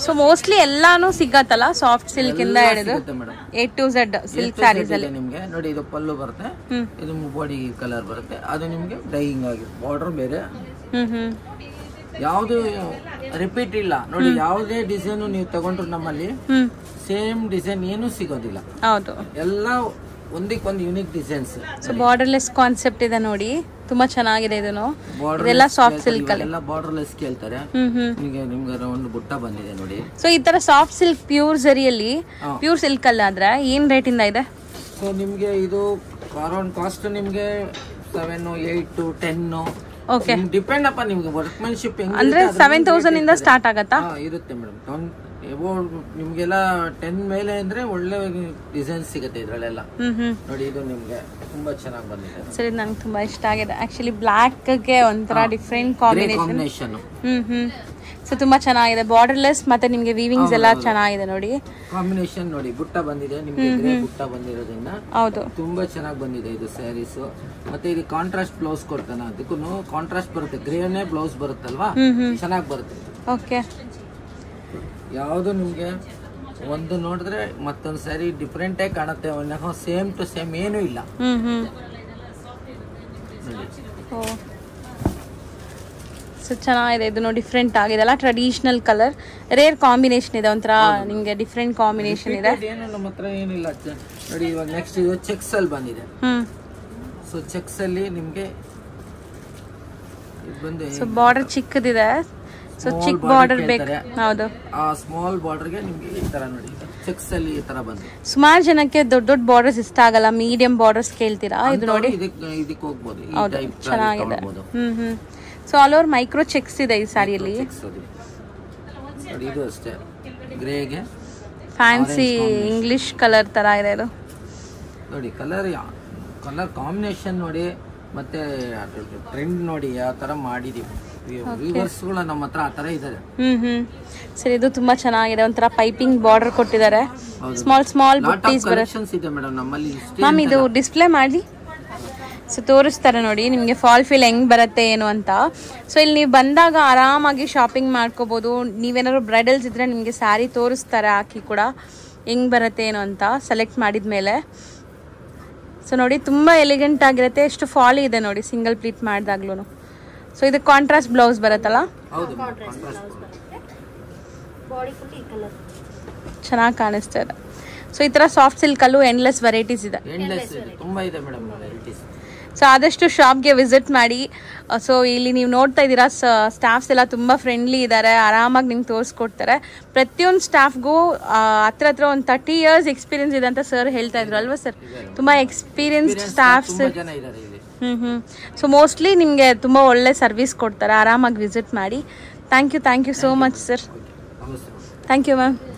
ಸೊ ಮೋಸ್ಟ್ಲಿ ಎಲ್ಲಾನು ಸಿಗತ್ತಲ್ಲ ಸಾಫ್ಟ್ ಸಿಲ್ಕ್ ಇಂದ ಹಿಡಿದು ಸಿಗುತ್ತೆ madam A to Z silk saris ಅಲ್ಲಿ ನಿಮ್ಗೆ ನೋಡಿ ಇದು ಪಲ್ಲು ಬರುತ್ತೆ ಹ್ಮ್. ಇದು ಬಾಡಿ ಕಲರ್ ಬರುತ್ತೆ ಅದು ನಿಮ್ಗೆ ಡೈಯಿಂಗ್ ಆಗಿ ಬಾರ್ಡರ್ ಬೇರೆ ಹ್ಮ್ ಹ್ಮ್ ಯಾವುದು ರಿಪೀಟ್ ಇಲ್ಲ ನೋಡಿ ಯಾವುದೇ ಡಿಸೈನ್ ನೀವು ತಗೊಂಡ್ರು ನಮ್ಮಲ್ಲಿ ಹ್ಮ್ ಸೇಮ್ ಡಿಸೈನ್ ಏನೂ ಸಿಗೋದಿಲ್ಲ ಹೌದು ಎಲ್ಲ ಒಂದಕ್ಕೊಂದು unique designs so borderless concept ಇದೆ ನೋಡಿ ತುಂಬಾ ಚೆನ್ನಾಗಿದೆ ಇದನ್ನು ಇದೆಲ್ಲ ಸಾಫ್ಟ್ ಸಿಲ್ಕ್ ಅಲ್ಲಿ ಎಲ್ಲ ಬಾರ್ಡರ್ ಲೆಸ್ ಕೇಳ್ತಾರೆ ಹ್ಮ್ ಹಮ್ ನಿಮಗೆ ನಿಮ್ಗೆ ಒಂದು ಬುಟ್ಟ ಬಂದಿದೆ ನೋಡಿ ಸೊ ಈ ತರ ಸಾಫ್ಟ್ ಸಿಲ್ಕ್ ಪ್ಯೂರ್ ಜರಿಯಲ್ಲಿ ಹಾ. ಪ್ಯೂರ್ ಸಿಲ್ಕ್ ಅಲ್ಲಿ ಆದ್ರೆ ಏನ್ ರೇಟ್ ಇಂದ ಇದೆ ಸೊ ನಿಮ್ಗೆ ಇದು ಅರೌಂಡ್ ಕಾಸ್ಟ್ ನಿಮ್ಗೆ seven eight ten okay depend upon ನಿಮ್ಗೆ ವರ್ಕ್ಮೆನ್ಶಿಪ್ ಅಂದ್ರೆ ಸೆವೆನ್ ತೌಸಂಡ್ ಇಂದ ಸ್ಟಾರ್ಟ್ ಆಗತ್ತಾ ಇರುತ್ತೆ ಮೇಡಮ್ ನಿಮ್ಗೆಲ್ಲ ಟೆನ್ ಮೇಲೆ ಅಂದ್ರೆ ಒಳ್ಳೆ ಡಿಸೈನ್ ಸಿಗುತ್ತೆ ಇದ್ರಲ್ಲೆಲ್ಲ ಹ್ಮ್ ಹ್ಮ್ ನೋಡಿ ಇದು ನಿಮ್ಗೆ ತುಂಬಾ ಚೆನ್ನಾಗಿ ಬಂದಿದೆ ಸರಿ ನಂಗೆ ತುಂಬಾ ಇಷ್ಟ ಆಗಿದೆ ಆಕ್ಚುಲಿ ಬ್ಲ್ಯಾಕ್ ಗೆ ಒಂಥರ different combination combination hmm hmm so ತುಂಬಾ ಚೆನ್ನಾಗಿದೆ ಬಾರ್ಡರ್ಲೆಸ್ ಮತ್ತೆ ನಿಮ್ಗೆ ವೀವಿಂಗ್ಸ್ ಎಲ್ಲ ಚೆನ್ನಾಗಿದೆ ನೋಡಿ ಕಾಂಬಿನೇಷನ್ ನೋಡಿ ಬುಟ್ಟ ಬಂದಿದೆ ನಿಮ್ಗೆ ಗ್ರೇ ಬುಟ್ಟ ಬಂದಿರೋದ್ರಿಂದ ಹೌದು ತುಂಬಾ ಚೆನ್ನಾಗಿ ಬಂದಿದೆ ಇದು ಸ್ಯಾರೀಸ್ ಮತ್ತೆ ಇದು ಕಾಂಟ್ರಾಸ್ಟ್ ಬ್ಲೌಸ್ ಕೊಡ್ತಾನೆ ಅದಕ್ಕೂ ಕಾಂಟ್ರಾಸ್ಟ್ ಬರುತ್ತೆ ಗ್ರೇನೇ ಬ್ಲೌಸ್ ಬರುತ್ತಲ್ವಾ ಹ್ಮ್ ಹ್ಮ್ ಚೆನ್ನಾಗಿ ಬರುತ್ತೆ ಓಕೆ ಯಾವುದು ನಿಮ್ಗೆ ಒಂದು ನೋಡಿದ್ರೆ ಮತ್ತೊಂದು ಸ್ಯಾರಿ ಡಿಫ್ರೆಂಟೇ ಕಾಣುತ್ತೆ ಸೇಮ್ ಟು ಸೇಮ್ ಏನೂ ಇಲ್ಲ ಹ್ಮ್ ಹ್ಮ್ ನೋಡಿ ಓ ಸೊ ಚೆನ್ನಾಗಿದೆ ಇದು ನೋಡಿ ಡಿಫ್ರೆಂಟ್ ಆಗಿದೆ ಅಲ್ಲ ಟ್ರೆಡಿಷನಲ್ ಕಲರ್ ರೇರ್ ಕಾಂಬಿನೇಷನ್ ಇದೆ ಒಂಥರ ನಿಮಗೆ ಡಿಫ್ರೆಂಟ್ ಕಾಂಬಿನೇಷನ್ ಇದೆ Repeated ಏನು ನಮ್ಮ ಹತ್ರ ಏನಿಲ್ಲ ಚ- ನೋಡಿ ಇವಾಗ ನೆಕ್ಸ್ಟ್ ಇದು ಚೆಕ್ಸ್ ಅಲ್ಲಿ ಬಂದಿದೆ ಹ್ಮ್ ಸೊ ಚೆಕ್ಸ್ ಅಲ್ಲಿ ನಿಮ್ಗೆ ಇದು ಬಂದು ಸೊ ಬಾರ್ಡರ್ ಚಿಕ್ಕದಿದೆ ಸೊ Small ಚಿಕ್ಕ border ಬಾರ್ಡರ್ ಬೇಕು ಕೇಳ್ತಾರೆ. ಹೌದು ಆ ಸ್ಮಾಲ್ ಬಾರ್ಡರ್ಗೆ ನಿಮ್ಗೆ ಈ ತರ ನೋಡಿ ಚೆಕ್ಸ್ ಅಲ್ಲಿ ಈ ತರ ಬಂದಿದೆ ಸುಮಾರು ಜನಕ್ಕೆ ದೊಡ್ಡ ದೊಡ್ಡ ಬಾರ್ಡರ್ಸ್ ಇಷ್ಟ ಆಗಲ್ಲ ಮೀಡಿಯಂ ಬಾರ್ಡರ್ಸ್ ಕೇಳ್ತೀರಾ ಇದು ನೋಡಿ ಇದಕ್ಕೆ ಇದಕ್ಕೆ ಹೋಗ್ಬೋದು ಈ ಹೌದು ಟೈಪ್ ಚೆನ್ನಾಗಿದೆ ತಗೊಳ್ಬೋದು hmm hmm so all over micro checks ಇದೆ ಈ ಸ್ಯಾರಿಯಲ್ಲಿ ಚೆಕ್ಸ್ ಅದು ನೋಡಿ ಇದು ಅಷ್ಟೇ ಗ್ರೇಗೆ ಫ್ಯಾನ್ಸಿ ಇಂಗ್ಲಿಷ್ ಕಲರ್ ತರ ಇದೆ ಇದು ನೋಡಿ ಕಲರ್ ಕಲರ್ ಕಾಂಬಿನೇಷನ್ ನೋಡಿ ಮತ್ತೆ ಟ್ರೆಂಡ್ ನೋಡಿ ಯಾವ ತರ ಮಾಡಿದೀವಿ ವ್ಯೂವರ್ಸ್ಗಳು ನಮ್ಮ ಹತ್ರ ಆ ತರ ಇದ್ದಾರೆ ಹ್ಮ್ ಹ್ಮ್ ಸರಿ ಇದು ತುಂಬಾ ಚೆನ್ನಾಗಿದೆ ಒಂಥರ ಪೈಪಿಂಗ್ ಬಾರ್ಡರ್ ಕೊಟ್ಟಿದ್ದಾರೆ small small lot of buttis ಬರುತ್ತೆ ಕಲೆಕ್ಷನ್ಸ್ ಇದೆ ಮೇಡಮ್ ನಮ್ಮಲ್ಲಿ ಇಷ್ಟೇ ಮ್ಯಾಮ್ ಇದು ಡಿಸ್ಪ್ಲೇ ಮಾಡಿ ಸೊ ತೋರಿಸ್ತಾರೆ ನೋಡಿ ನಿಮಗೆ ಫಾಲ್ ಫೀಲ್ ಹೆಂಗ್ ಬರುತ್ತೆ ಏನು ಅಂತ ಸೊ ಇಲ್ಲಿ ನೀವು ಬಂದಾಗ ಆರಾಮಾಗಿ ಶಾಪಿಂಗ್ ಮಾಡ್ಕೋಬೋದು ನೀವೇನಾದ್ರು ಬ್ರೈಡಲ್ಸ್ ಇದ್ರೆ ನಿಮಗೆ ಸ್ಯಾರಿ ತೋರಿಸ್ತಾರೆ ಹಾಕಿ ಕೂಡ ಹೆಂಗ್ ಬರುತ್ತೆ ಏನು ಅಂತ ಸೆಲೆಕ್ಟ್ ಮಾಡಿದ ಮೇಲೆ ಸೊ ನೋಡಿ ತುಂಬ ಎಲಿಗೆಂಟ್ ಆಗಿರುತ್ತೆ ಎಷ್ಟು ಫಾಲಿ ಇದೆ ನೋಡಿ ಸಿಂಗಲ್ ಪ್ಲೀಟ್ ಮಾಡಿದಾಗ್ಲೂ ಸೊ ಇದು ಕಾಂಟ್ರಾಸ್ಟ್ ಬ್ಲೌಸ್ ಬರುತ್ತಲ್ಲ ಹೌದು ಕಾಂಟ್ರಾಸ್ಟ್ ಚೆನ್ನಾಗಿ ಕಾಣಿಸ್ತಾ ಇದೆ ಸೊ ಈ ಥರ ಸಾಫ್ಟ್ ಸಿಲ್ಕಲ್ಲೂ ಎಂಡ್ಲೆಸ್ ವೆರೈಟೀಸ್ ಇದೆ ಎಂಡ್ಲೆಸ್ ಇದೆ ತುಂಬಾ ಇದೆ ಮೇಡಮ್ ವೆರೈಟೀಸ್ ಸೊ ಆದಷ್ಟು ಶಾಪ್ಗೆ ವಿಸಿಟ್ ಮಾಡಿ ಸೊ ಇಲ್ಲಿ ನೀವು ನೋಡ್ತಾ ಇದ್ದೀರಾ ಸ್ಟಾಫ್ಸ್ ಎಲ್ಲ ತುಂಬ ಫ್ರೆಂಡ್ಲಿ ಇದ್ದಾರೆ ಆರಾಮಾಗಿ ನಿಮ್ಗೆ ತೋರಿಸ್ಕೊಡ್ತಾರೆ ಪ್ರತಿಯೊಂದು ಸ್ಟಾಫ್ಗೂ ಹತ್ರ ಹತ್ರ ಒಂದು ತರ್ಟಿ ಇಯರ್ಸ್ ಎಕ್ಸ್ಪೀರಿಯನ್ಸ್ ಇದೆ ಅಂತ ಸರ್ ಹೇಳ್ತಾ ಇದ್ರು ಅಲ್ವಾ ಸರ್ ತುಂಬ ಎಕ್ಸ್ಪೀರಿಯನ್ಸ್ಡ್ ಸ್ಟಾಫ್ಸ್ ತುಂಬಾ ಜನ ಇದ್ದಾರೆ ಇಲ್ಲಿ ಹ್ಞೂ ಹ್ಞೂ ಸೊ ಮೋಸ್ಟ್ಲಿ ನಿಮಗೆ ತುಂಬ ಒಳ್ಳೆ ಸರ್ವಿಸ್ ಕೊಡ್ತಾರೆ ಆರಾಮಾಗಿ ವಿಸಿಟ್ ಮಾಡಿ thank you thank you so much sir ನಮಸ್ತೆ ಥ್ಯಾಂಕ್ ಯು ಮ್ಯಾಮ್